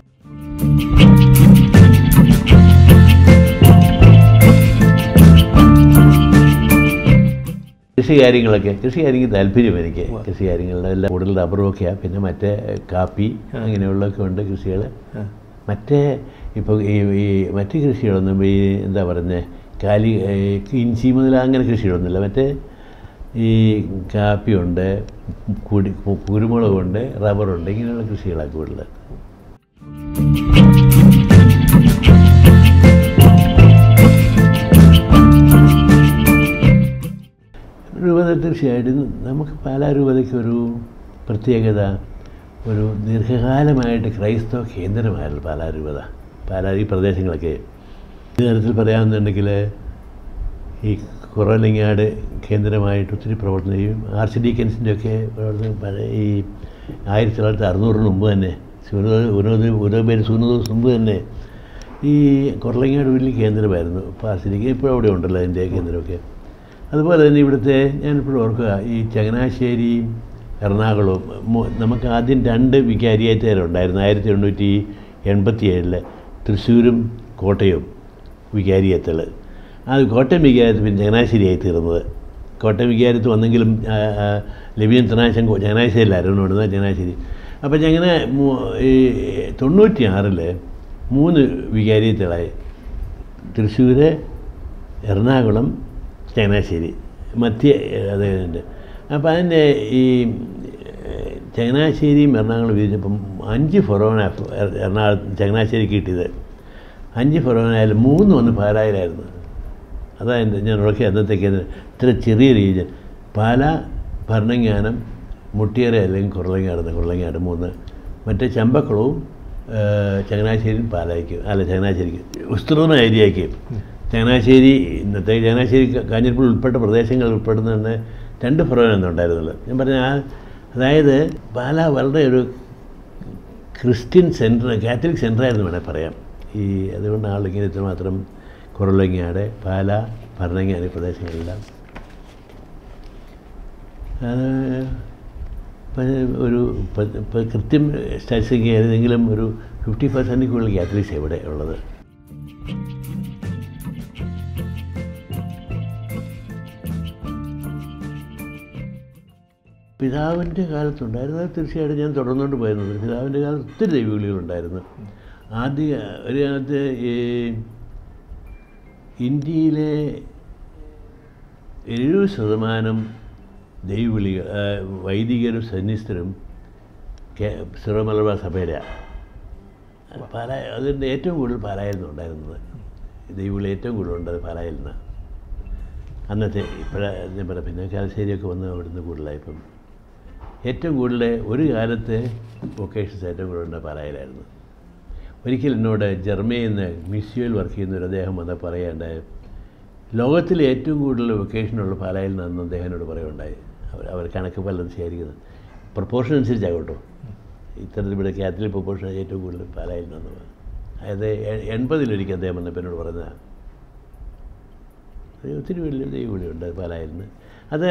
കൃഷി കാര്യങ്ങളൊക്കെ കൃഷി കാര്യങ്ങൾ താല്പര്യം എനിക്ക് കൃഷി കാര്യങ്ങളുടെ എല്ലാം കൂടുതൽ റബ്ബറുമൊക്കെയാണ് പിന്നെ മറ്റേ കാപ്പി അങ്ങനെയുള്ളതൊക്കെ ഉണ്ട് കൃഷികൾ മറ്റേ ഇപ്പോൾ ഈ ഈ മറ്റ് കൃഷികളൊന്നും ഈ എന്താ പറയുന്നത് കാലി ഈ ഇഞ്ചി മുതൽ അങ്ങനെ കൃഷികളൊന്നുമില്ല മറ്റേ ഈ കാപ്പിയുണ്ട് കുടി കുരുമുളകുണ്ട് റബ്ബറുണ്ട് ഇങ്ങനെയുള്ള കൃഷികളാണ് കൂടുതൽ രൂപത തീർച്ചയായിട്ടും നമുക്ക് പാലാ രൂപതയ്ക്ക് ഒരു പ്രത്യേകത ഒരു ദീർഘകാലമായിട്ട് ക്രൈസ്തവ കേന്ദ്രമായിരുന്നു പാലാ രൂപത പാലാ ഈ പ്രദേശങ്ങളൊക്കെ ഈ തരത്തിൽ പറയാമെന്നുണ്ടെങ്കിൽ ഈ കുറവലങ്ങാട് കേന്ദ്രമായിട്ട് ഒത്തിരി പ്രവർത്തനം ചെയ്യും ആർച്ച് ഡീക്കൻസിൻ്റെ ഒക്കെ പ്രവർത്തനം പഴയ ഈ ആയിരത്തി തൊള്ളായിരത്തി അറുന്നൂറിന് മുമ്പ് തന്നെ സുനോ- ഉനോദ് ഓരോ പേര് സുനോദ് മുമ്പ് തന്നെ ഈ കുറലങ്ങാട് വലിയ കേന്ദ്രമായിരുന്നു ഇപ്പോൾ ആർച്ച് ഡീക്കൻ ഇപ്പോഴും അവിടെ ഉണ്ടല്ലോ അതിൻ്റെ കേന്ദ്രമൊക്കെ അതുപോലെ തന്നെ ഇവിടുത്തെ ഞാനിപ്പോഴും ഓർക്കുക ഈ ചങ്ങനാശ്ശേരിയും എറണാകുളവും മു- നമുക്ക് ആദ്യം രണ്ട് വികാരിയേറ്റുകാരുണ്ടായിരുന്നു ആയിരത്തി എണ്ണൂറ്റി എൺപത്തി ഏഴിൽ തൃശ്ശൂരും കോട്ടയവും വികാരിയത്തുകൾ അത് കോട്ടയം വികാരത്ത് പിന്നെ ചങ്ങനാശ്ശേരിയായി തീർന്നത് കോട്ടയം വികാരത്ത് വന്നെങ്കിലും ആ, ആ, ലബിയൻ തനാശം ചങ്ങനാശ്ശേരിയിലായിരുന്നു ഇവിടുന്ന് ചങ്ങനാശ്ശേരി അപ്പം ഞങ്ങനെ മൂ- ഈ തൊണ്ണൂറ്റി ആറിൽ മൂന്ന് വികാരിയത്തുകളായി തൃശ്ശൂർ എറണാകുളം ചങ്ങനാശ്ശേരി മധ്യ അത് ഉണ്ട് അപ്പോൾ അതിൻ്റെ ഈ ഏഹ്, ചങ്ങനാശ്ശേരിയും എറണാകുളം വിധിച്ചപ്പം അഞ്ച് ഫൊറോന എറണാകുളം ചങ്ങനാശ്ശേരിക്ക് കിട്ടിയത് അഞ്ച് ഫൊറോനായാലും മൂന്ന് വന്ന് പാലായിലായിരുന്നു അതാ എൻ്റെ ഞാൻ ഉറക്കി അന്നത്തേക്ക് ഇത്ര ചെറിയ റീജൻ പാല ഭരണങ്ങാനം മുട്ടിയറ അല്ലെങ്കിൽ കുറളങ്ങാട് കുറളങ്ങാട് മൂന്ന് മറ്റേ ചമ്പക്കുളവും ഏഹ്, ചങ്ങനാശ്ശേരിയും പാലായ്ക്കും അല്ല ചങ്ങനാശ്ശേരിക്ക് വിസ്തൃതമായ ഏരിയയ്ക്ക് ചങ്ങനാശ്ശേരി ഇന്നത്തെ ചങ്ങനാശ്ശേരി ക- കാഞ്ഞിരപ്പള്ളി ഉൾപ്പെട്ട പ്രദേശങ്ങൾ ഉൾപ്പെടുന്നുണ്ട് രണ്ട് ഫൊറോനൊന്നും ഉണ്ടായിരുന്നുള്ളൂ ഞാൻ പറഞ്ഞ ആ അതായത് പാല വളരെ ഒരു ക്രിസ്ത്യൻ സെൻറ്റർ കാത്തലിക് സെൻറ്ററായിരുന്നു വേണേൽ പറയാം ഈ അതുകൊണ്ട് ആളിങ്ങനെ ഇത്രമാത്രം കുറലങ്ങാട് പാല ഭരണങ്ങാട് ഈ പ്രദേശങ്ങളെല്ലാം അത് പ- ഒരു പ- പ- കൃത്യം സ്റ്റാറ്റിസ്റ്റിക് ഏതെങ്കിലും ഒരു ഫിഫ്റ്റി പെർസെൻറ്റ് കൂടുതൽ കാത്തലിക്സ് ഇവിടെ ഉള്ളത് പിതാവിൻ്റെ കാലത്തുണ്ടായിരുന്നു അത് തീർച്ചയായിട്ടും ഞാൻ തുടർന്നുകൊണ്ട് പോയിരുന്നത് പിതാവിൻ്റെ കാലത്ത് ഒത്തിരി ദൈവവിളികളുണ്ടായിരുന്നു ആദ്യ ഒരു കാലത്ത് ഈ ഇന്ത്യയിലെ എഴുപത് ശതമാനം ദൈവവിളി വൈദികരും സന്യസ്തരും കേ- സിറോ മലബാർ സഭയിലാണ് പാല അതിൻ്റെ ഏറ്റവും കൂടുതൽ പാലായിരുന്നു ഉണ്ടായിരുന്നത് ദൈവവിളി ഏറ്റവും കൂടുതൽ ഉണ്ടത് പാലായിൽ നിന്നാണ് അന്നത്തെ ഇപ്പോഴ ഞാൻ പറയാം പിന്നെ കാലശ്ശേരിയൊക്കെ വന്ന് അവിടുന്ന് കൂടുതലായി ഇപ്പം ഏറ്റവും കൂടുതൽ ഒരു കാലത്ത് വൊക്കേഷൻസ് ഏറ്റവും കൂടുതൽ ഉണ്ട് പാലായിലായിരുന്നു ഒരിക്കൽ എന്നോട് ജർമ്മയിൽ നിന്ന് മിസ്യുവിൽ വർക്ക് ചെയ്യുന്ന ഒരു അദ്ദേഹം വന്ന് പറയേണ്ട ലോകത്തിൽ ഏറ്റവും കൂടുതൽ വൊക്കേഷനുള്ള പാലായിൽ നിന്നെന്ന് അദ്ദേഹം എന്നോട് പറയുണ്ടായി അവർ അവർ കണക്ക് പലതും ശേഖരിക്കുന്നത് പ്രൊപ്പോർഷൻ അനുസരിച്ചാകട്ടോ ഇത്തരത്തിൽ ഇവിടെ കാത്തലിക് പ്രൊപ്പോർഷൻ ഏറ്റവും കൂടുതൽ പാലായിൽ നിന്നത് അതായത് എ- എൺപതിലൊരിക്കൽ അദ്ദേഹം വന്നപ്പോൾ എന്നോട് പറഞ്ഞതാണ് അത് ഒത്തിരി വലിയ ദൈവവിളിയുണ്ട് പാലായിൽ നിന്ന് അത്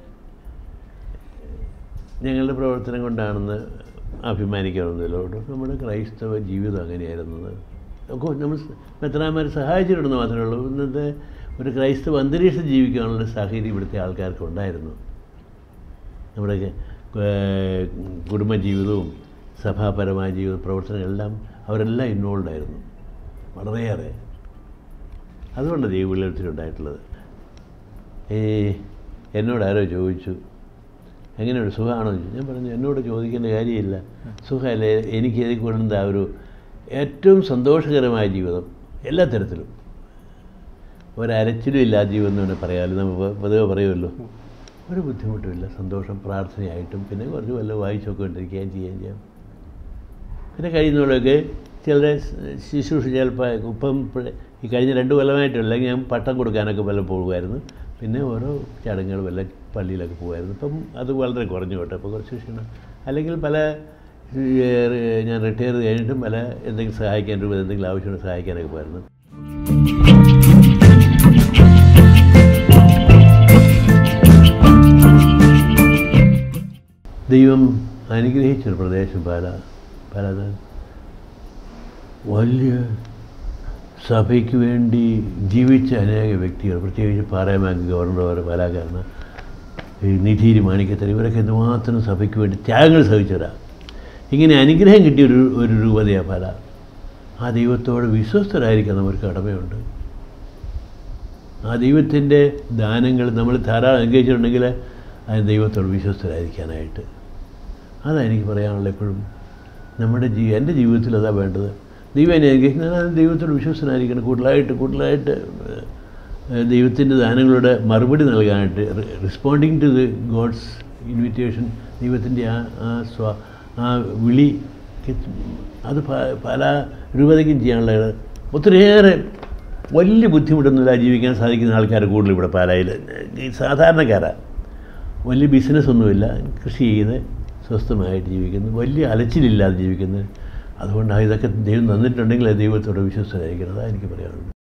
ഞങ്ങളുടെ പ്രവർത്തനം കൊണ്ടാണെന്ന് അഭിമാനിക്കാവുന്നതില്ല കേട്ടോ നമ്മുടെ ക്രൈസ്തവ ജീവിതം അങ്ങനെയായിരുന്നത് ഒക്കെ നമ്മൾ മെത്രാന്മാരെ സഹായിച്ചിട്ടുണ്ടെന്ന് മാത്രമേ ഉള്ളൂ ഇന്നത്തെ ഒരു ക്രൈസ്തവ അന്തരീക്ഷം ജീവിക്കാനുള്ള സാഹചര്യം ഇവിടുത്തെ ആൾക്കാർക്ക് ഉണ്ടായിരുന്നു നമ്മുടെ ഏഹ്, കുടുംബജീവിതവും സഭാപരമായ ജീവിത പ്രവർത്തനങ്ങളെല്ലാം അവരെല്ലാം ഇൻവോൾവ് ആയിരുന്നു വളരെയേറെ അതുകൊണ്ട് ദൈവവിളിയത്തിൽ ഉണ്ടായിട്ടുള്ളത് ഈ എന്നോട് ആരോ ചോദിച്ചു എങ്ങനെയുണ്ട് സുഖമാണോ എന്ന് ചോദിച്ചു ഞാൻ പറഞ്ഞു എന്നോട് ചോദിക്കേണ്ട കാര്യമില്ല സുഖമല്ലേ എനിക്ക് ഇതിൽ കൊണ്ടെന്താ ഒരു ഏറ്റവും സന്തോഷകരമായ ജീവിതം എല്ലാ തരത്തിലും ഒരരച്ചിലും ഇല്ലാത്ത ജീവിതം എന്ന് വേണേൽ പറയാമല്ലോ നമ്മൾ പൊ- പൊതുവെ പറയുമല്ലോ ഒരു ബുദ്ധിമുട്ടുമില്ല സന്തോഷം പ്രാർത്ഥനയായിട്ടും പിന്നെ കുറച്ച് വല്ല വായിച്ചൊക്കെ കൊണ്ടിരിക്കുകയും ചെയ്യുകയും ചെയ്യാം പിന്നെ കഴിയുന്നവരൊക്കെ ചിലരെ ശുശ്രൂഷ ചിലപ്പോൾ ഇപ്പം ഇപ്പഴ് ഈ കഴിഞ്ഞ രണ്ട് കൊല്ലമായിട്ടും അല്ലെങ്കിൽ ഞാൻ പട്ടം കൊടുക്കാനൊക്കെ വല്ല പോകുമായിരുന്നു പിന്നെ ഓരോ ചടങ്ങുകൾ വല്ല പള്ളിയിലൊക്കെ പോകുമായിരുന്നു ഇപ്പം അത് വളരെ കുറഞ്ഞു കേട്ടോ അപ്പോൾ കുറച്ച് ക്ഷീണം അല്ലെങ്കിൽ പല ഏഹ്, ഞാൻ റിട്ടയർ ചെയ്ത് കഴിഞ്ഞിട്ടും പല എന്തെങ്കിലും സഹായിക്കാൻ രൂപ എന്തെങ്കിലും ആവശ്യമുണ്ട് സഹായിക്കാനൊക്കെ പോയിരുന്നു ദൈവം അനുഗ്രഹിച്ചൊരു പ്രദേശം പാല പാല വലിയ സഭയ്ക്ക് വേണ്ടി ജീവിച്ച അനേക വ്യക്തികൾ പ്രത്യേകിച്ച് പാറയമാക്ക് ഗവർണർ പാലാക്കാരന് ഈ നിധീരി മാണിക്കത്തരി ഇവരൊക്കെ എന്തുമാത്രം സഭയ്ക്ക് വേണ്ടി ത്യാഗങ്ങൾ സഹിച്ചവരാ ഇങ്ങനെ അനുഗ്രഹം കിട്ടിയ ഒരു ഒരു രൂപതയാണ് പാല ആ ദൈവത്തോട് വിശ്വസ്തരായിരിക്കാൻ നമുക്ക് കടമയുണ്ട് ആ ദൈവത്തിൻ്റെ ദാനങ്ങൾ നമ്മൾ ധാരാളം അനുഗ്രഹിച്ചിട്ടുണ്ടെങ്കിൽ ആ ദൈവത്തോട് വിശ്വസ്തരായിരിക്കാനായിട്ട് അതാണ് എനിക്ക് പറയാനുള്ളത് എപ്പോഴും നമ്മുടെ ജീ എൻ്റെ ജീവിതത്തിൽ അതാ വേണ്ടത് ദൈവം എന്നെ അനുഗ്രഹിക്കുന്നത് ഞാൻ ദൈവത്തോട് വിശ്വസ്തനായിരിക്കണം കൂടുതലായിട്ട് കൂടുതലായിട്ട് ദൈവത്തിൻ്റെ ദാനങ്ങളുടെ മറുപടി നൽകാനായിട്ട് responding to the God's invitation ദൈവത്തിൻ്റെ ആ ആ സ്വ ആ വിളി അത് പ- പല രൂപതയ്ക്കും ചെയ്യാനുള്ള ഒത്തിരിയേറെ വലിയ ബുദ്ധിമുട്ടൊന്നുമില്ല ജീവിക്കാൻ സാധിക്കുന്ന ആൾക്കാർ കൂടുതൽ ഇവിടെ പാലായിൽ ഈ സാധാരണക്കാരാണ് വലിയ ബിസിനസ്സൊന്നുമില്ല കൃഷി ചെയ്ത് സ്വസ്ഥമായിട്ട് ജീവിക്കുന്നു വലിയ അലച്ചിലില്ലാതെ ജീവിക്കുന്നത് അതുകൊണ്ടാണ് ഇതൊക്കെ ദൈവം തന്നിട്ടുണ്ടെങ്കിൽ അത് ദൈവത്തോട് വിശ്വസ്തരായിരിക്കണം അതാണ് എനിക്ക് പറയാനുള്ളത്